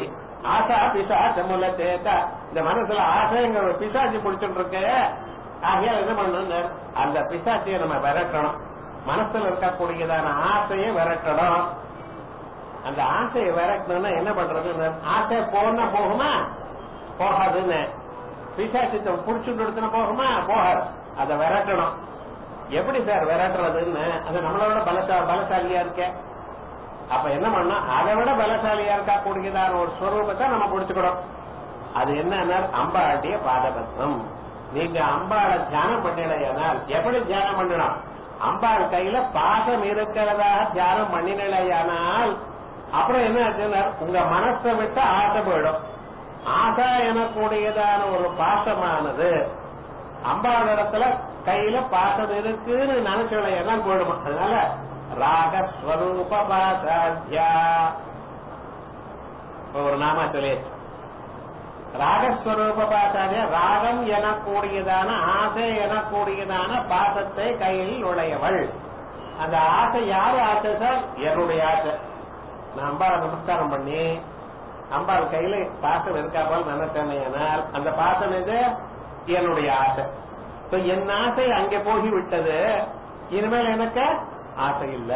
[SPEAKER 1] ஆசா பிசாச முல தேத்த இந்த மனசுல ஆசைங்கிற ஒரு பிசாச்சி பிடிச்சிட்டு இருக்க ஆகையால் என்ன பண்ணணும் அந்த பிசாச்சியை நம்ம விரட்டணும் மனசுல இருக்கக்கூடியதான ஆசையை விரட்டணும் அந்த ஆசையை விரட்டணும்னா என்ன பண்றது ஆசை போனா போகுமா போகாதுன்னு பிசாச்சத்தை புடிச்சுட்டு எடுத்துனா போகுமா போகாது அதை விரட்டணும் எப்படி சார் விரட்டுறதுன்னு அது நம்மளோட பலசா பலசாலியா இருக்க அப்ப என்ன பண்ணா அதை விட பலசாலியா இருக்கா கூடியதான ஒரு ஸ்வரூபத்தை நம்ம புடிச்சுக்கணும் அது என்ன அம்பாளுடைய பாதபத்மம் நீங்க அம்பாளை தியானம் பண்ணிடையானால் எப்படி தியானம் பண்ணணும் அம்பாள் கையில பாசம் இருக்கிறதாக தியானம் பண்ணினையானால் அப்புறம் என்ன ஆச்சுன்னா உங்க மனசை விட்டு ஆசை போயிடும் ஆசை எனக்கூடியதான ஒரு பாசமானது அம்பாள் இடத்துல கையில பாசம் இருக்குன்னு நினைச்சவளை எல்லாம் போயிடுமா அதனால ராகஸ்வரூப பாசாத்யா ஒரு நாமா சொல்லி ராகஸ்வரூப பாசாத்யா ராகம் எனக்கூடியதான ஆசை எனக்கூடியதான பாசத்தை கையில் உடையவள் அந்த ஆசை யாரு ஆசை சார் என்னுடைய ஆசை நான் அம்பாளை நமஸ்காரம் பண்ணி அம்பாள் கையில பாசம் இருக்கா போல் நினைச்சேனால் அந்த பாசம் எது என்னுடைய ஆசை So, என் ஆசை அங்கே போகி விட்டது இனிமேல் எனக்கு ஆசை இல்ல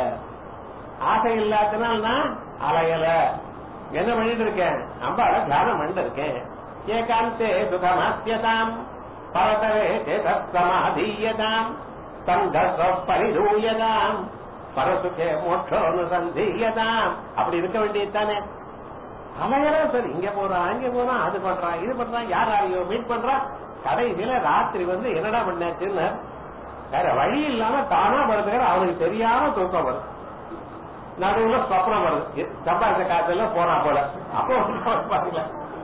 [SPEAKER 1] ஆசை இல்லாதனால் நான் அலையல என்ன பண்ணிட்டு இருக்கேன் அம்பாள தியானம் பண்ணிட்டு இருக்கேன் ஏகாந்தே சுகமாத்தியதாம் பரதவே சேதமாதீயதாம் சங்கர்வ பரிதூயதாம் பரசுகே மோட்சோனு சந்தீயதாம் அப்படி இருக்க வேண்டியது தானே அலையலாம் சரி இங்க போறான் அங்க போறான் அது பண்றான் இது பண்றான் யார் யாரையோ மீட் பண்றான் கடைசியில ராத்திரி வந்து என்னடா பண்ணாச்சுன்னு வேற வழி இல்லாம தானா படுத்துக்கிற அவனுக்கு தெரியாம தூக்கம் வருது நடுவுல சொப்னம் வருது சம்பாதிச்ச காத்துல போனா போல அப்போ பாருங்கள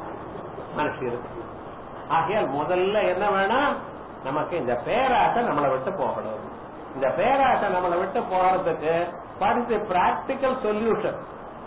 [SPEAKER 1] மனுஷன் இருக்கு ஆகையால் முதல்ல என்ன வேணும் நமக்கு இந்த பேராசை நம்மளை விட்டு போகணும் இந்த பேராசை நம்மளை விட்டு போறதுக்கு படித்து பிராக்டிக்கல் சொல்யூஷன்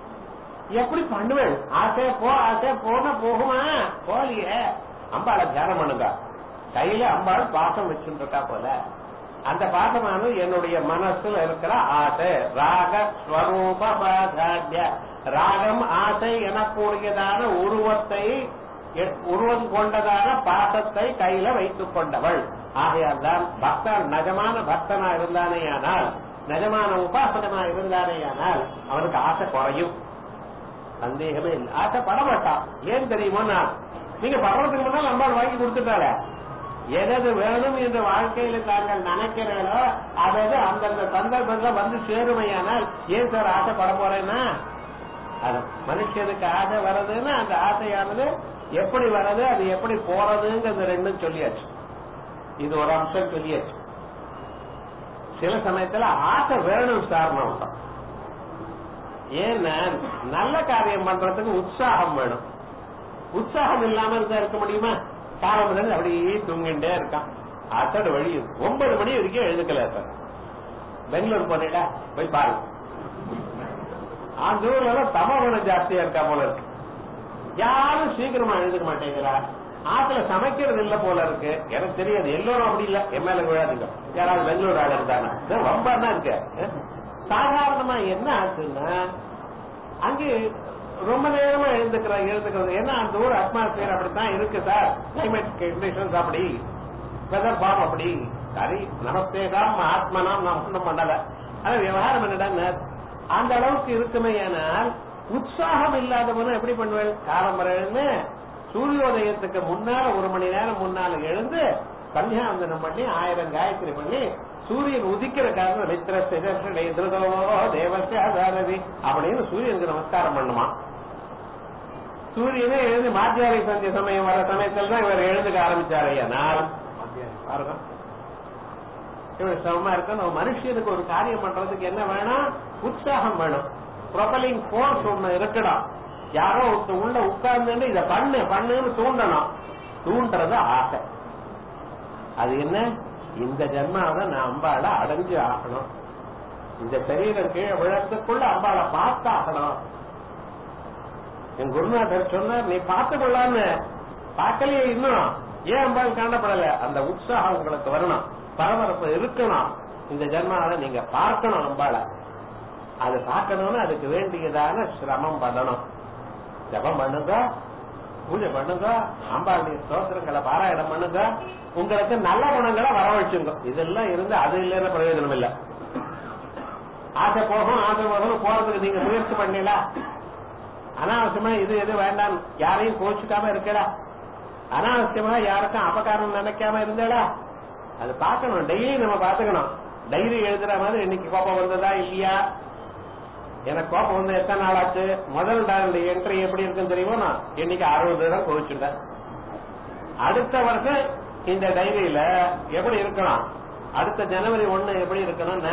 [SPEAKER 1] எப்படி பண்ணுவேன் ஆசை போ ஆசை போன போகுமா போலியே அம்பாளை தியானம் பண்ணுங்க கையில அம்பாள் பாசம் வச்சுட்டு இருக்கா போல அந்த பாசமானது என்னுடைய மனசுல இருக்கிற ஆசை ராக ஸ்வரூப பாசாட்ய ராகம் ஆசை எனக்கூடியதான உருவத்தை எ- உருவம் கொண்டதான பாசத்தை கையில வைத்துக் கொண்டவள் ஆகையால் தான் பக்தன் நிஜமான பக்தனா இருந்தானேயானால் நிஜமான உபாசகனா இருந்தானேயானால் அவனுக்கு ஆசை குறையும் சந்தேகமே இல்லை ஆசை படமாட்டான் ஏன் தெரியுமா நீங்க படுறதுக்கு முன்னால் அம்பாள் வாங்கி கொடுத்துட்டால எதது வேணும் என்று வாழ்க்கையில தாங்கள் நினைக்கிறீர்களோ அதாவது அந்தந்த சந்தர்ப்பத்துல வந்து சேருமையானால் ஏன் சார் ஆசைப்பட போறேன்னா அது மனுஷனுக்கு ஆசை வர்றதுன்னா அந்த ஆசையானது எப்படி வர்றது அது எப்படி போறதுங்கிறது ரெண்டும் சொல்லியாச்சு இது ஒரு அம்சம் சொல்லியாச்சு சில சமயத்துல ஆசை வேணும் சார் ஏன்னா நல்ல காரியம் பண்றதுக்கு உற்சாகம் வேணும் உற்சாகம் இல்லாம இருந்தா இருக்க முடியுமா காலம்புல இருந்து அப்படியே தூங்கிட்டே இருக்கான் அத்தோட வழி ஒன்பது மணி வரைக்கும் எழுதுக்கல சார் பெங்களூர் போனேடா போய் பாருங்க அந்த ஊர்ல எல்லாம் தமகுணம் ஜாஸ்தியா இருக்கா போல இருக்கு யாரும் சீக்கிரமா எழுதுக்க மாட்டேங்கிறா ஆத்துல சமைக்கிறது இல்ல போல இருக்கு எனக்கு தெரியாது எல்லோரும் அப்படி இல்ல என் மேல விழாதுங்க யாராவது பெங்களூர் ஆள் இருந்தானா ரொம்ப தான் இருக்கு சாதாரணமா என்ன ஆச்சுன்னா அங்கே ரொம்ப நேரமா எழுந்துக்கிற எழுந்துக்கிறது ஏன்னா அந்த ஊர் அட்மாஸ்பியர் அப்படித்தான் இருக்கு சார் கிளைமேட் கண்டிஷன்ஸ் அப்படி வெதர் பாம் அப்படி சரி நமஸ்தேகாம் ஆத்மனாம் நாம் ஒன்றும் பண்ணல ஆனா விவகாரம் என்னடா அந்த அளவுக்கு இருக்குமே ஆனால் உற்சாகம் இல்லாதவனும் எப்படி பண்ணுவேன் காலம்பரன்னு சூரியோதயத்துக்கு முன்னால ஒரு மணி நேரம் முன்னால எழுந்து சந்தியாவந்தனம் பண்ணி ஆயிரம் காயத்ரி பண்ணி சூரியன் உதிக்கிற காரணம் மித்திர சிதர்ஷனை திருதோ தேவசிய அதாரதி அப்படின்னு சூரியனுக்கு நமஸ்காரம் பண்ணுமா சூரியனே எழுந்து மாத்தியாரை சந்திய சமயம் வர சமயத்துல தான் இவர் எழுந்துக்க ஆரம்பிச்சாரு ஆனால் பாருங்க இவ்வளவு சிரமமா இருக்கு நம்ம மனுஷனுக்கு ஒரு காரியம் பண்றதுக்கு என்ன வேணும் உற்சாகம் வேணும் ப்ரொபலிங் போர்ஸ் ஒண்ணு இருக்கணும் யாரோ ஒருத்தர் உள்ள உட்கார்ந்து இத பண்ணு பண்ணுன்னு தூண்டணும் தூண்டுறது ஆசை அது என்ன இந்த ஜென்மாவை நான் அம்பாளை அடைஞ்சு ஆகணும் இந்த சரீரம் கீழே விழத்துக்குள்ள அம்பாளை பார்த்தாகணும் என் குருநாதர் சொன்னார் நீ பார்த்து கொள்ளான்னு பார்க்கலையே இன்னும் ஏன் அம்பாள் காணப்படல அந்த உற்சாகம் உங்களுக்கு வரணும் பரபரப்பு இருக்கணும் இந்த ஜென்மாவை நீங்க பார்க்கணும் அம்பாளை அது பார்க்கணும்னு அதுக்கு வேண்டியதான சிரமம் பண்ணணும் ஜபம் பண்ணுங்க பூஜை பண்ணுங்க அம்பாளுடைய ஸ்தோத்திரங்களை பாராயணம் பண்ணுங்க உங்களுக்கு நல்ல குணங்களை வரவழைச்சுங்க இதெல்லாம் இருந்து அது இல்லைன்னு பிரயோஜனம் இல்லை ஆசை போகும் ஆசை போகும் போறதுக்கு நீங்க முயற்சி பண்ணல அனாவசியமா இது எது வேண்டாம் யாரையும் கோச்சுக்காம இருக்கடா அனாவசியமா யாருக்கும் அபகாரம் நினைக்காம இருந்தடா அது பார்க்கணும் டெய்லி நம்ம பாத்துக்கணும் டைரி எழுதுற மாதிரி இன்னைக்கு கோபம் வந்ததா இல்லையா எனக்கு கோபம் வந்து எத்தனை நாள் ஆச்சு முதல் நாள் என்ட்ரி எப்படி இருக்குன்னு தெரியுமா நான் இன்னைக்கு அறுபது இடம் கோவிச்சுட்டேன் அடுத்த வருஷம் இந்த டைரியில எப்படி இருக்கணும் அடுத்த ஜனவரி ஒண்ணு எப்படி இருக்கணும்னு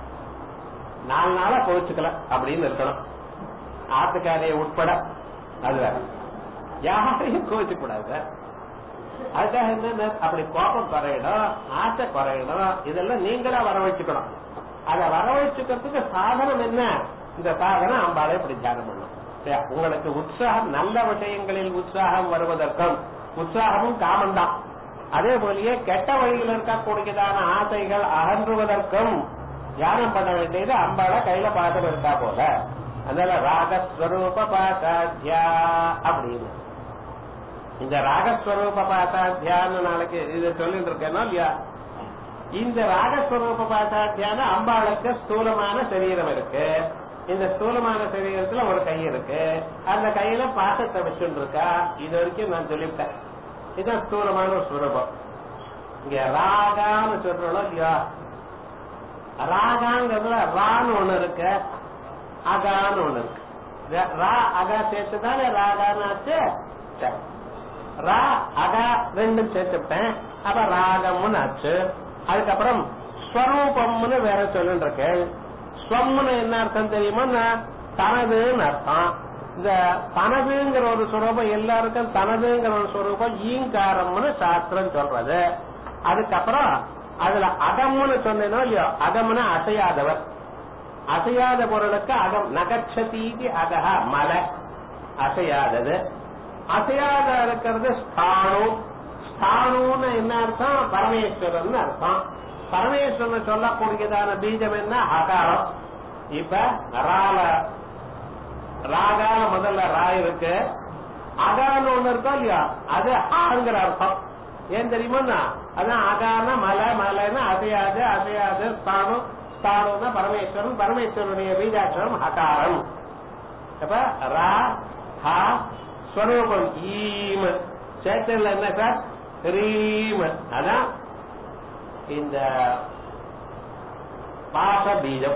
[SPEAKER 1] நாலு நாளா கோவிச்சுக்கல அப்படின்னு இருக்கணும் ஆத்துக்காரைய உட்பட அது வேற யாரையும் கோவிச்சு கூடாது சார் அதுக்காக என்ன அப்படி கோபம் குறையிடும் ஆசை குறையிடும் இதெல்லாம் நீங்களா வரவழைச்சுக்கணும் அதை வரவழைச்சுக்கிறதுக்கு சாதனம் என்ன இந்த சாதனம் அம்பாலே இப்படி தியானம் பண்ணும் சரியா? உங்களுக்கு உற்சாகம் நல்ல விஷயங்களில் உற்சாகம் வருவதற்கும் உற்சாகமும் காமந்தான் அதே போலயே கெட்ட வழியில் இருக்கக்கூடியதான ஆசைகள் அகன்றுவதற்கும் தியானம் பண்ண வேண்டியது அம்பாளை கையில பாதம் இருக்கா போல அதனால ராகஸ்வரூப பாசாத்தியா அப்படின்னு இந்த ராகஸ்வரூப பாசாத்தியான்னு நாளைக்கு இது சொல்லிட்டு இருக்கேனோ இல்லையா இந்த ராகஸ்வரூப பாசாத்தியான அம்பாளுக்கு ஸ்தூலமான சரீரம் இருக்கு இந்த ஸ்தூலமான சரீரத்துல ஒரு கை இருக்கு அந்த கையில பாசத்தை வச்சுட்டு இருக்கா இது வரைக்கும் நான் சொல்லிவிட்டேன் இதுதான் ஸ்தூலமான ஒரு ஸ்வரூபம் இங்க ராகான்னு சொல்றோம் இல்லையா ராகாங்கிறதுல ரான்னு ஒண்ணு இருக்கு அகான்னு ஒண்ணு இருக்கு ர- ரா அகா சேர்த்துதானே ராகான்னு ஆச்சு சரி. ரா அகா ரெண்டும் சேர்த்துட்டேன் அப்ப ராகம்னு ஆச்சு அதுக்கப்புறம் ஸ்வரூபம்னு வேற சொல்லிட்டு இருக்கேன் ஸ்வம்னு என்ன அர்த்தம் தெரியுமா நான் தனதுன்னு அர்த்தம் இந்த தனதுங்கிற ஒரு சுரூபம் எல்லாருக்கும் தனதுங்கிற ஒரு சுரூபம் ஈங்காரம்னு சாஸ்திரம் சொல்றது அதுக்கப்புறம் அதுல அகம்னு சொன்னேனோ இல்லையோ அகம்னு அசையாதவர் அசையாத பொருளுக்கு அகம் நகச்சதீதி அகஹ மலை அசையாதது அசையாத இருக்கிறது ஸ்தானு ஸ்தானுன்னு என்ன அர்த்தம் பரமேஸ்வரன் அர்த்தம் பரமேஸ்வரன் சொல்லக்கூடியதான பீஜம் என்ன அகாரம் இப்ப ரால ராகால முதல்ல ரா இருக்கு அகான்னு ஒண்ணு இருக்கோ இல்லையா அது ஆங்கிற அர்த்தம் ஏன் தெரியுமா அதான் அகான மலை மலைன்னு அசையாது அசையாது ஸ்தானம் ஸ்தானம்னா பரமேஸ்வரன் பரமேஸ்வரனுடைய பீஜாட்சரம் அகாரம் அப்ப ரா ஹா ஸ்வரூபம் ஈம் சேத்தன்ல என்ன சார் ரீம் அதான் இந்த பாச பீஜம்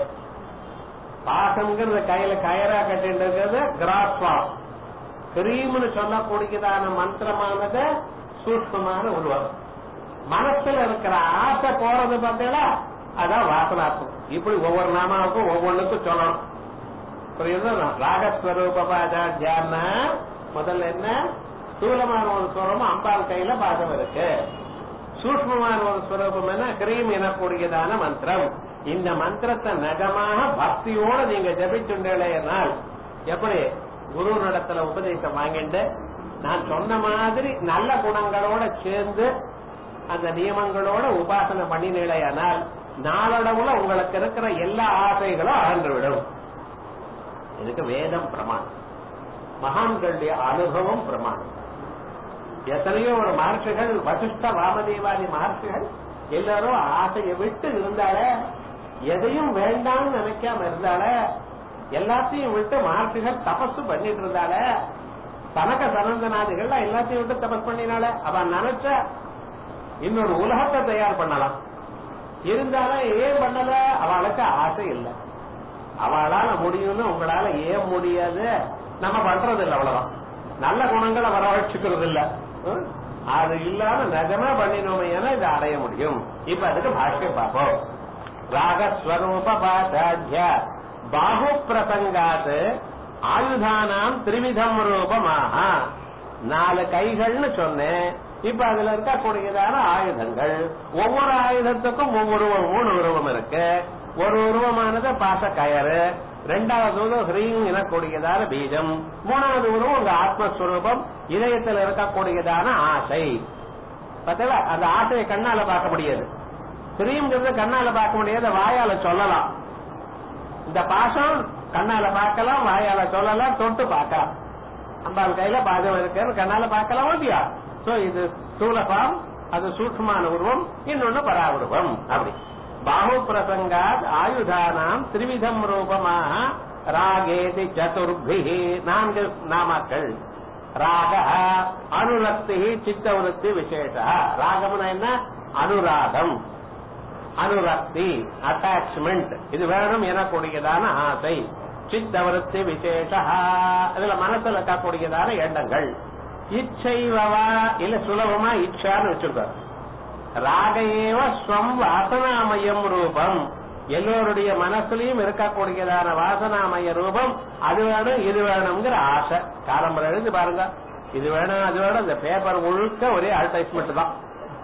[SPEAKER 1] பாசம்ங்கிறது கையில கயரா கட்டிட்டு இருக்கிறது கிராஸ்வாம் கிரீம்னு சொல்லக்கூடியதான மந்திரமானது சூட்சமான உருவம் மனசுல இருக்கிற ஆசை போறது பார்த்தீங்களா அதான் வாசனார்த்தம் இப்படி ஒவ்வொரு நாமாவுக்கும் ஒவ்வொன்றுக்கும் சொல்லணும் புரியுது ராகஸ்வரூபாச்சாரியான முதல்ல என்ன ஸ்தூலமான ஒரு ஸ்வரமும் அம்பாள் கையில பாதம் இருக்கு சூக்மமான ஒரு ஸ்வரூபம் என்ன கிரீம் எனக்கூடியதான மந்திரம் இந்த மந்திரத்தை நகமாக பக்தியோட நீங்க ஜபிச்சுண்டேனால் எப்படி குரு நடத்துல உபதேசம் வாங்கிட்டு நான் சொன்ன மாதிரி நல்ல குணங்களோட சேர்ந்து அந்த நியமங்களோட உபாசனை பண்ணினேனால் நாளடவுல உங்களுக்கு இருக்கிற எல்லா ஆசைகளும் அகன்றுவிடும் இதுக்கு வேதம் பிரமாணம் மகான்களுடைய அனுபவம் பிரமாணம் எத்தனையோ ஒரு மகர்ஷிகள் வசிஷ்ட வாமதேவாதி மகர்ஷிகள் எல்லாரும் ஆசையை விட்டு இருந்தால எதையும் வேண்டாம்னு நினைக்காம இருந்தால எல்லாத்தையும் விட்டு மகர்ஷிகள் தபசு பண்ணிட்டு இருந்தால தனக்க சனந்தனாதிகள் எல்லாத்தையும் விட்டு தபஸ் பண்ணினால அவன் நினைச்ச இன்னொரு உலகத்தை தயார் பண்ணலாம் இருந்தாலும் ஏன் பண்ணல அவளுக்கு ஆசை இல்லை அவளால முடியும்னு உங்களால ஏன் முடியாது நம்ம பண்றது இல்ல அவ்வளவுதான் நல்ல குணங்களை வரவழைச்சுக்கிறது இல்ல ஹம்? அது இல்லாம நிஜமா பண்ணினோமே இதை அடைய முடியும் இப்ப அதுக்கு பாஷ்யம் பார்ப்போம் ராகஸ்வரூப பாதாத்ய பாகு பிரசங்காத் ஆயுதானாம் திரிவிதம் ரூபமாக நாலு கைகள்னு சொன்னேன் இப்ப அதுல இருக்கக்கூடியதான ஆயுதங்கள் ஒவ்வொரு ஆயுதத்துக்கும் ஒவ்வொரு மூணு உருவம் இருக்கு ஒரு உருவமானது பாச கயறு ரெண்டாவது உருவம் ஹ்ரீம் எனக்கூடியதான பீஜம் மூணாவது உருவம் உங்க ஆத்மஸ்வரூபம் இதயத்தில் இருக்கக்கூடியதான ஆசை பார்த்தா அந்த ஆசையை கண்ணால பார்க்க முடியாது ஹ்ரீம்ங்கிறது கண்ணால பார்க்க முடியாது வாயால சொல்லலாம் இந்த பாசம் கண்ணால பார்க்கலாம் வாயால சொல்லலாம் தொட்டு பார்க்கலாம் அம்பாள் கையில பாதம் இருக்குன்னு கண்ணால பார்க்கலாம் இல்லையா சோ இது ஸ்தூல ஃபார்ம் அது சூக்ஷ்மான உருவம் இன்னொன்னு பராவுருவம் அப்படி பாஹு பிரசங்காத் ஆயுதானாம் திரிவிதம் ரூபமாக ராகேதி சதுர்பிஹி நான்கு நாமாக்கள் ராக அனுரக்தி சித்தவருத்தி விசேஷ ராகம்னா என்ன அனுராகம் அனுரக்தி அட்டாச்மெண்ட் இது வேணும் எனக்கூடியதான ஆசை சித்தவருத்தி விசேஷ இதுல மனசுல இருக்கக்கூடியதான எண்ணங்கள் இச்சைவா இல்ல சுலபமா இச்சான்னு வச்சிருக்காரு ராகையேவ ஸ்வம் வாசனாமயம் ரூபம் எல்லோருடைய மனசுலயும் இருக்கக்கூடியதான வாசனாமய ரூபம் அது வேணும் இது வேணுங்கிற ஆசை காலம்பரம் எழுந்து பாருங்க இது வேணும் அது வேணும் இந்த பேப்பர் முழுக்க ஒரே அட்வர்டைஸ்மெண்ட் தான்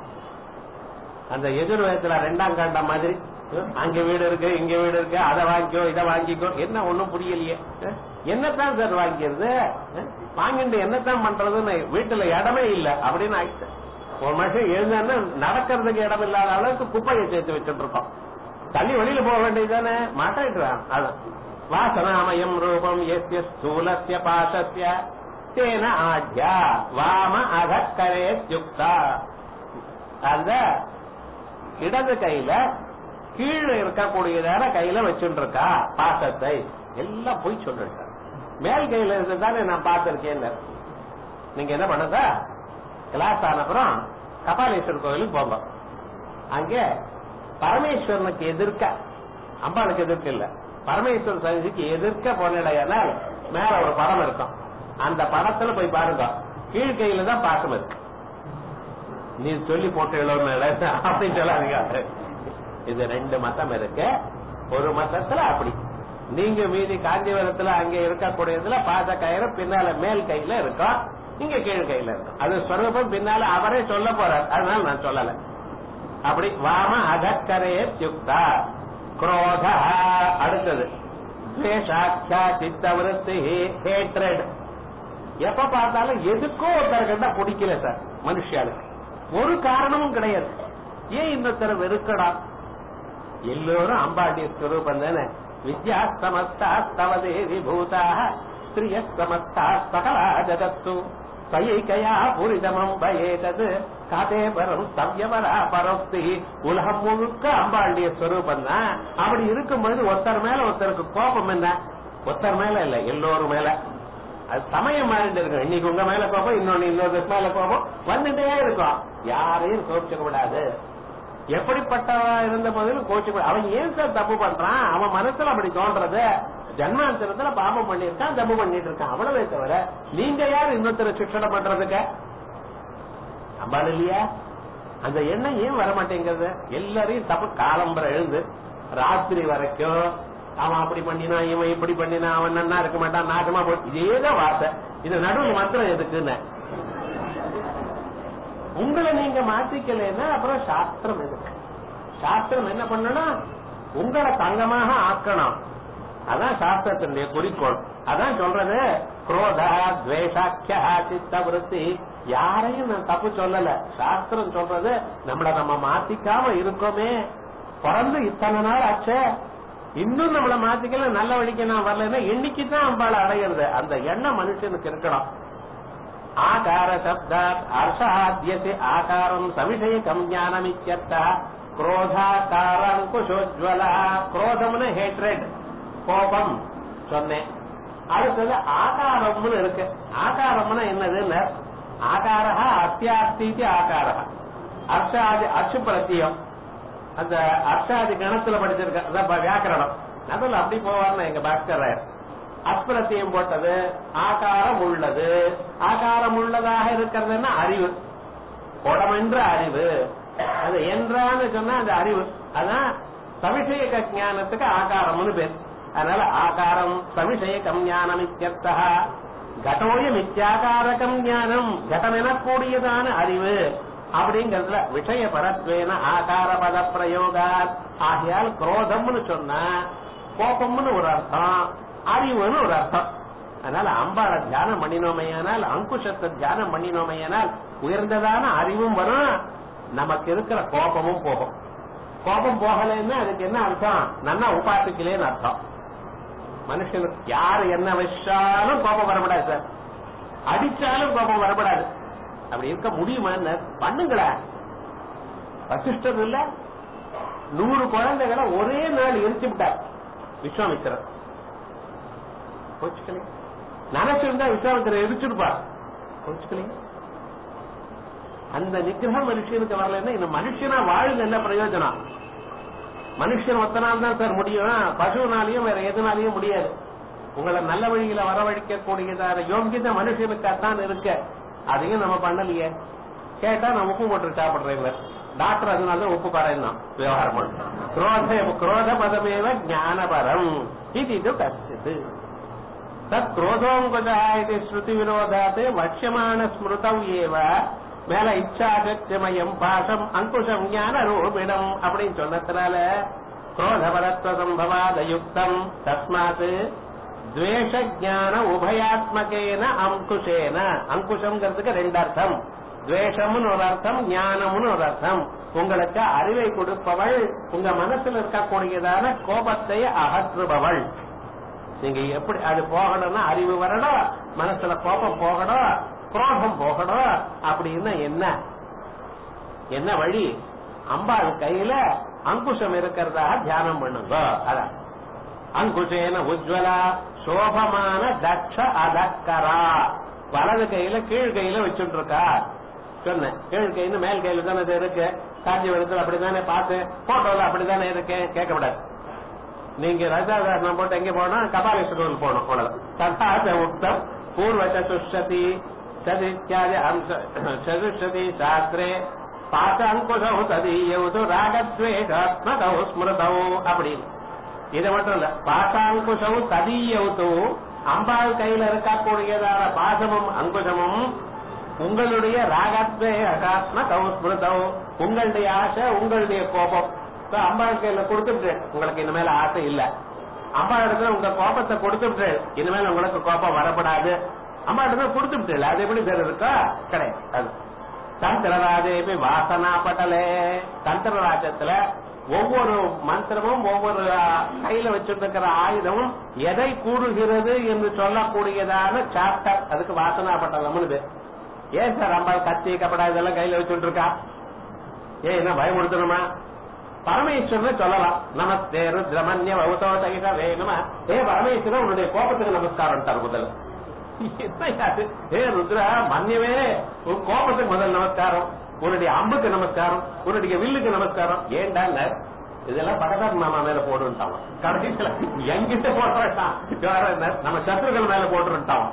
[SPEAKER 1] அந்த எதிர்வயத்துல ரெண்டாம் கண்டம் மாதிரி அங்க வீடு இருக்கு இங்க வீடு இருக்கு அதை வாங்கிக்கோ இதை வாங்கிக்கோ என்ன ஒண்ணும் புரியலையே என்னத்தான் சார் வாங்கிக்கிறது வாங்கிட்டு என்னத்தான் பண்றதுன்னு வீட்டுல இடமே இல்ல அப்படின்னு ஆயிடுச்சு ஒரு மனுஷன் எழுந்தான்னா நடக்கிறதுக்கு இடம் இல்லாத அளவுக்கு குப்பையை சேர்த்து வச்சுட்டு இருக்கோம் தள்ளி வெளியில போக வேண்டியதுதானே மாட்டாயிடுறான் அதான் வாசனாமயம் ரூபம் எஸ்ய ஸ்தூலஸ்ய பாசஸ்ய தேன ஆஜ்யா வாம அகக்கரே யுக்தா அந்த இடது கையில கீழே இருக்கக்கூடியதான கையில வச்சுட்டு இருக்கா பாசத்தை எல்லாம் போய் சொல்லிருக்க மேல் கையில இருந்ததானே நான் பார்த்திருக்கேன் நீங்க என்ன பண்ணுதா கிளாஸ் ஆனப்புறம் கபாலீஸ்வரர் கோயிலுக்கு போங்க அங்க பரமேஸ்வரனுக்கு எதிர்க்க அம்பாளுக்கு எதிர்க்க இல்ல பரமேஸ்வரன் சன்னிதிக்கு எதிர்க்க போனடையானால் மேல ஒரு படம் இருக்கும் அந்த படத்துல போய் பாருங்க கீழ்கையில தான் பாசம் இருக்கு நீ சொல்லி போட்டு எழுவன அப்படின்னு சொல்லாதீங்க இது ரெண்டு மதம் இருக்கு ஒரு மதத்துல அப்படி நீங்க மீதி காஞ்சிபுரத்துல அங்க இருக்கக்கூடியதுல பாச கயிறு பின்னால மேல் கையில இருக்கும் இங்க கீழ் கையில இருக்கும் அது ஸ்வரூபம் பின்னால அவரே சொல்ல போறார் அதனால நான் சொல்லல அப்படி வாம அகக்கரே யுக்தா குரோத அடுத்தது துவேஷாட்சா சித்தவருத்தி ஹேட்ரட் எப்ப பார்த்தாலும் எதுக்கோ ஒருத்தருக்கிட்ட பிடிக்கல சார் மனுஷாளுக்கு ஒரு காரணமும் கிடையாது ஏன் இன்னொருத்தர வெறுக்கடா எல்லோரும் அம்பாட்டிய ஸ்வரூபம் தானே வித்யா சமஸ்தா தவதே விபூதாக ஸ்திரிய சமஸ்தா சகலா ஜகத்து கையா பூரிதமம் பயேதது காதே பரம் சவ்யவரா பரோக்தி உலகம் முழுக்க அம்பாளுடைய ஸ்வரூபம் தான் அப்படி இருக்கும்பொழுது ஒருத்தர் மேல ஒருத்தருக்கு கோபம் என்ன ஒருத்தர் மேல இல்ல எல்லோரும் மேல அது சமயம் மாறிட்டு இருக்கும் இன்னைக்கு உங்க மேல கோபம் இன்னொன்னு இன்னொரு மேல கோபம் வந்துட்டே இருக்கும் யாரையும் கோபிச்சுக்க கூடாது எப்படிப்பட்டவா இருந்த போதிலும் கோச்சு அவன் ஏன் சார் தப்பு பண்றான் அவன் மனசுல அப்படி தோன்றது ஜன்மாந்தரத்துல பாபம் பண்ணிருக்கான் தப்பு பண்ணிட்டு இருக்கான் அவ்வளவே தவிர நீங்க யார் இன்னொருத்தர சிக்ஷனை பண்றதுக்கு அம்பாள் இல்லையா அந்த எண்ணம் ஏன் வர மாட்டேங்கிறது எல்லாரையும் தப்பு காலம்பர எழுந்து ராத்திரி வரைக்கும் அவன் அப்படி பண்ணினா இவன் இப்படி பண்ணினா அவன் நன்னா இருக்க மாட்டான் நாட்டமா போ இதேதான் வார்த்தை இது நடுவில் மாத்திரம் எதுக்குன்னு உங்களை நீங்க மாத்திக்கலைன்னா அப்புறம் சாஸ்திரம் எதுக்கு சாஸ்திரம் என்ன பண்ணணும் உங்களை தங்கமாக ஆக்கணும் அதான் சாஸ்திரத்தினுடைய குறிக்கோள் அதான் சொல்றது குரோதா துவேஷாக்கியா சித்த விருத்தி யாரையும் நான் தப்பு சொல்லல சாஸ்திரம் சொல்றது நம்மள நம்ம மாத்திக்காம இருக்கோமே பிறந்து இத்தனை நாள் ஆச்சே இன்னும் நம்மள மாத்திக்கல நல்ல வழிக்கு நான் வரலன்னா என்னைக்கு தான் அம்பாளை அடையிறது அந்த எண்ணம் மனுஷனுக்கு இருக்கணும் ஆகார சப்தாத் அர்ஷாத்யசி ஆகாரம் சவிஷயகம் ஞானமித்யர்த்த குரோதாகாரங்குஷோஜ்வலா குரோதம்னு ஹேட்ரேட் கோபம் சொன்னேன் அடுத்தது ஆகாரம்னு இருக்கு ஆகாரம்னா என்னதுன்னு ஆகாரா அத்தியாஸ்தி ஆகாரா அர்ஷாதி அச்சு பிரத்தியம் அந்த அர்ஷாதி கணத்துல படிச்சிருக்க அதான் வியாக்கரணம் நடுவில் அப்படி போவார்னு எங்க பாஸ்கர் அஸ்பிரத்தியம் போட்டது ஆகாரம் உள்ளது ஆகாரம் உள்ளதாக இருக்கிறதுன்னா அறிவு குடம் என்ற அறிவு அது என்றான்னு சொன்னா அந்த அறிவு அதான் சவிஷயக ஞானத்துக்கு ஆகாரம்னு பேர் அதனால ஆகாரம் சவிஷயகம் ஞானம் இத்தியர்த்தா கடோயம் இத்தியாகாரகம் ஞானம் கடம் எனக்கூடியதான அறிவு அப்படிங்கறதுல விஷய பரத்வேன ஆகார பத பிரயோகா ஆகையால் குரோதம்னு சொன்னா கோபம்னு ஒரு அர்த்தம் அறிவுன்னு ஒரு அர்த்தம் அதனால அம்பாள தியானம் பண்ணினோமையானால் அங்குஷத்தை தியானம் பண்ணினோமையானால் உயர்ந்ததான அறிவும் வரும் நமக்கு இருக்கிற கோபமும் போகும் கோபம் போகலைன்னா அதுக்கு என்ன அர்த்தம் நன்னா உபாசிக்கலேன்னு அர்த்தம் மனுஷனுக்கு யாரு என்ன வச்சாலும் கோபம் வரக்கூடாது சார் நினைச்சாலும் கோபம் வரப்படாது அப்படி இருக்க முடியுமா பண்ணுங்களேன் வசிஷ்டர் இல்ல நூறு குழந்தைகளை ஒரே நாள் எரிச்சு விட்டார் விஸ்வாமித்திரர் கோச்சுக்கலையே நினைச்சிருந்தா விஸ்வாமித்திரர் எரிச்சிருப்பார் கோச்சுக்கலையே அந்த நிகிரகம் மனுஷனுக்கு வரலன்னா இந்த மனுஷனா வாழ்ந்து என்ன பிரயோஜனம் மனுஷன் ஒத்தனால் தான் சார் முடியும் பசுனாலையும் வேற எதுனாலையும் முடியாது உங்களை நல்ல வழியில வரவழைக்க கூடியதான யோகியத மனுஷனுக்காகத்தான் இருக்க அதையும் நம்ம பண்ணலையே கேட்டா நான் உப்பு போட்டு சாப்பிடுறேன் டாக்டர் அதனால உப்பு பாருன்னா விவகாரம் பண்ணு குரோத குரோத பதமேவ ஞானபரம் இது இது கஷ்டித்து தத் குரோதோங்குதா இது ஸ்ருதி விரோதாத் வட்சியமான ஸ்மிருதம் ஏவ மேல இச்சாசக்திமயம் பாசம் அங்குஷம் ஞான ரூபிடம் அப்படின்னு சொன்னதுனால குரோதபரத்வ சம்பவாத யுக்தம் தஸ்மாத் துவேஷ ஜான உபயாத்மகேன அங்குஷேன அங்குஷம்ங்கிறதுக்கு ரெண்டு அர்த்தம் துவேஷம்னு ஒரு அர்த்தம் ஞானம்னு ஒரு அர்த்தம் உங்களுக்கு அறிவை கொடுப்பவள் உங்க மனசுல இருக்கக்கூடியதான கோபத்தை அகற்றுபவள் நீங்க எப்படி அது போகணும்னா அறிவு வரணும் மனசுல கோபம் போகணும் குரோகம் போகணும் அப்படின்னா என்ன என்ன வழி அம்பாள் கையில அங்குஷம் இருக்கிறதாக தியானம் பண்ணுங்க அதான் அங்குஷேன உஜ்வலா சோபமான தக்ஷ அதக்கரா வலது கையில கீழ் கையில வச்சுட்டு இருக்கா சொன்னேன் கீழ் கைன்னு மேல் கையில தானே இது இருக்கு காஞ்சிபுரத்தில் அப்படித்தானே பார்த்தேன் போட்டோல அப்படித்தானே இருக்கேன் கேட்கக்கூடாது நீங்க ரஜாதாரணம் போட்டு எங்க போனோம் கபாலீஸ்வரர் போனோம் அவ்வளவு ததா உக்தம் பூர்வ சதுஷதி சதித்யாதி அம்ச சதுஷதி சாஸ்திரே பாச அங்குஷௌ ததீயவது ராகத்வேகாத்மகௌ ஸ்மிருதௌ அப்படின்னு இது மட்டும் இல்ல பாசாங்குஷம் ததீயவுத்து அம்பாள் கையில இருக்கக்கூடியதான பாசமும் அங்குஷமும் உங்களுடைய ராகத்வே அகாத்ம கௌஸ்மிருதௌ உங்களுடைய ஆசை உங்களுடைய கோபம் இப்ப அம்பாள் கையில கொடுத்துட்டு உங்களுக்கு இனிமேல ஆசை இல்ல அம்மா இடத்துல உங்க கோபத்தை கொடுத்துட்டு இனிமேல் உங்களுக்கு கோபம் வரப்படாது அம்மா இடத்துல கொடுத்துட்டு அது எப்படி பேர் இருக்கா கிடையாது அது தந்திரராஜேபி வாசனா பட்டலே தந்திரராஜத்துல ஒவ்வொரு மந்திரமும் ஒவ்வொரு கையில வச்சிருக்கிற ஆயுதமும் எதை கூறுகிறது என்று சொல்லக்கூடியதான சாப்டர் அதுக்கு வாசனா பட்டலம்னு பேர் ஏன் சார் அம்பாள் கத்தி கப்படா இதெல்லாம் கையில வச்சுட்டு இருக்கா ஏன் என்ன பயமுடுத்தணுமா பரமேஸ்வரன் சொல்லலாம் நமஸ்தே ருத்ரமன்ய வௌதோ தகித வேணுமா ஏ பரமேஸ்வரன் உன்னுடைய கோபத்துக்கு நமஸ்காரம் முதல்ல என்ன ஏ ருத்ரா மன்யவே உன் கோபத்துக்கு முதல் நமஸ்காரம் உன்னுடைய அம்புக்கு நமஸ்காரம் உன்னுடைய வில்லுக்கு நமஸ்காரம் ஏண்டா இதெல்லாம் பகதாத் மாமா மேல போடுட்டான் கடைசியில எங்கிட்ட போடுறான் நம்ம சத்ருகள் மேல போட்டுட்டான்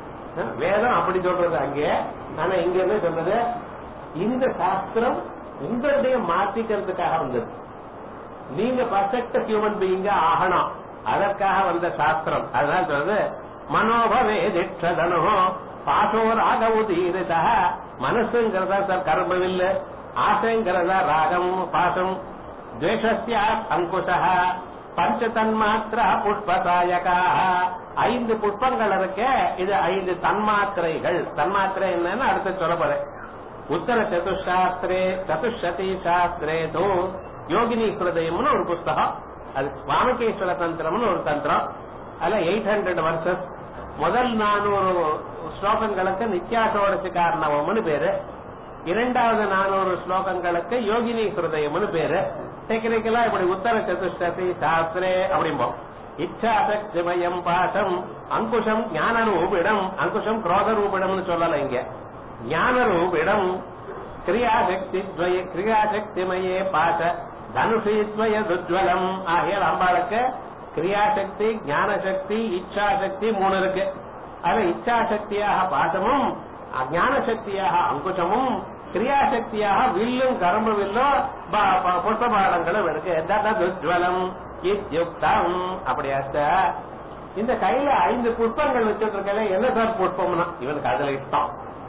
[SPEAKER 1] வேதம் அப்படி சொல்றது அங்கே ஆனா இங்க என்ன சொல்றது இந்த சாஸ்திரம் உங்களுடைய மாத்திக்கிறதுக்காக வந்தது நீங்க பர்ஃபெக்ட் ஹியூமன் பீயிங்க ஆகணும் அதற்காக வந்த சாஸ்திரம் அதனால சொல்றது மனோபவே திட்சதனோ பாசோ ராகவு தீரிதா மனசுங்கிறதா சார் கர்மவில்லை ஆசைங்கிறதா ராகம் பாசம் துவேஷஸ்யா அங்குஷா பஞ்ச தன்மாத்திரா புஷ்பசாயகா ஐந்து புஷ்பங்கள் இருக்க இது ஐந்து தன்மாத்திரைகள் தன்மாத்திரை என்னன்னு அடுத்து சொல்ல போறேன் உத்தர சதுசாஸ்திரே சதுஷதி சாஸ்திரே தோ யோகினி ஹிருதயம்னு ஒரு புஸ்தகம் அது வாமகேஸ்வர தந்திரம்னு ஒரு தந்திரம் அதுல எயிட் ஹண்ட்ரட் வர்சஸ் முதல் நானூறு ஸ்லோகங்களுக்கு நித்யாசோடசி காரணவம்னு பேரு இரண்டாவது நானூறு ஸ்லோகங்களுக்கு யோகினி ஹிருதயம்னு பேரு டெக்னிக்கலா இப்படி உத்தர சதுஷ்டதி சாஸ்திரே அப்படிம்போம் இச்சாசக்திமயம் பாசம் அங்குஷம் ஞான ரூபிடம் அங்குஷம் குரோத ரூபிடம்னு சொல்லல இங்க ஞான ரூபிடம் கிரியாசக்தி துவய கிரியாசக்திமயே பாச தனுஷீத்வய துஜ்வலம் ஆகிய அம்பாளுக்கு கிரியாசக்தி ஞானசக்தி இச்சாசக்தி மூணு இருக்கு அது இச்சாசக்தியாக பாசமும் ஞான சக்தியாக அங்குஷமும் கிரியாசக்தியாக வில்லும் கரும்பு வில்லும் புஷ்பபாடங்களும் இருக்கு துஜ்வலம் இத்யுக்தம் அப்படியாச்ச இந்த கையில ஐந்து புஷ்பங்கள் வச்சுட்டு இருக்கல என்ன சார் புஷ்பம்னா இவனுக்கு அதுல இஷ்டம்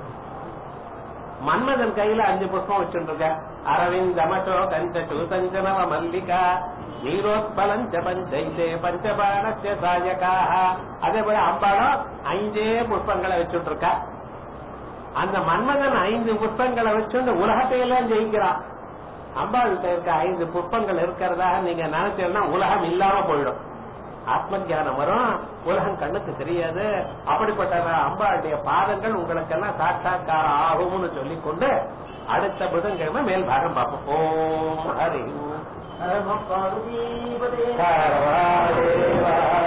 [SPEAKER 1] மன்மதன் கையில அஞ்சு புஷ்பம் வச்சுட்டு இருக்க அரவிந்த் அமசோ கஞ்ச சூசஞ்சனவ மல்லிகா நீரோத்பலஞ்ச பஞ்சைதே பஞ்சபாணஸ்ய சாயகாக அதே போல அம்பாளும் ஐந்தே புஷ்பங்களை வச்சுட்டு இருக்கா அந்த மன்மதன் ஐந்து புஷ்பங்களை வச்சு இந்த உலகத்தை எல்லாம் ஜெயிக்கிறான் அம்பாள்கிட்ட இருக்க ஐந்து புஷ்பங்கள் இருக்கிறதா நீங்க நினைச்சீங்கன்னா உலகம் இல்லாம போயிடும் ஆத்ம ஞானம் வரும் உலகம் கண்ணுக்கு தெரியாது அப்படிப்பட்ட அம்பாளுடைய பாதங்கள் உங்களுக்கெல்லாம் சாட்சா்காரம் ஆகும்னு சொல்லிக் கொண்டு அடுத்த புதன்கிழமை மேல் பாகம் பார்ப்போம் ஓம் ஹரி ஓம்.
[SPEAKER 2] நம பார்வதி
[SPEAKER 1] சர்வதேவா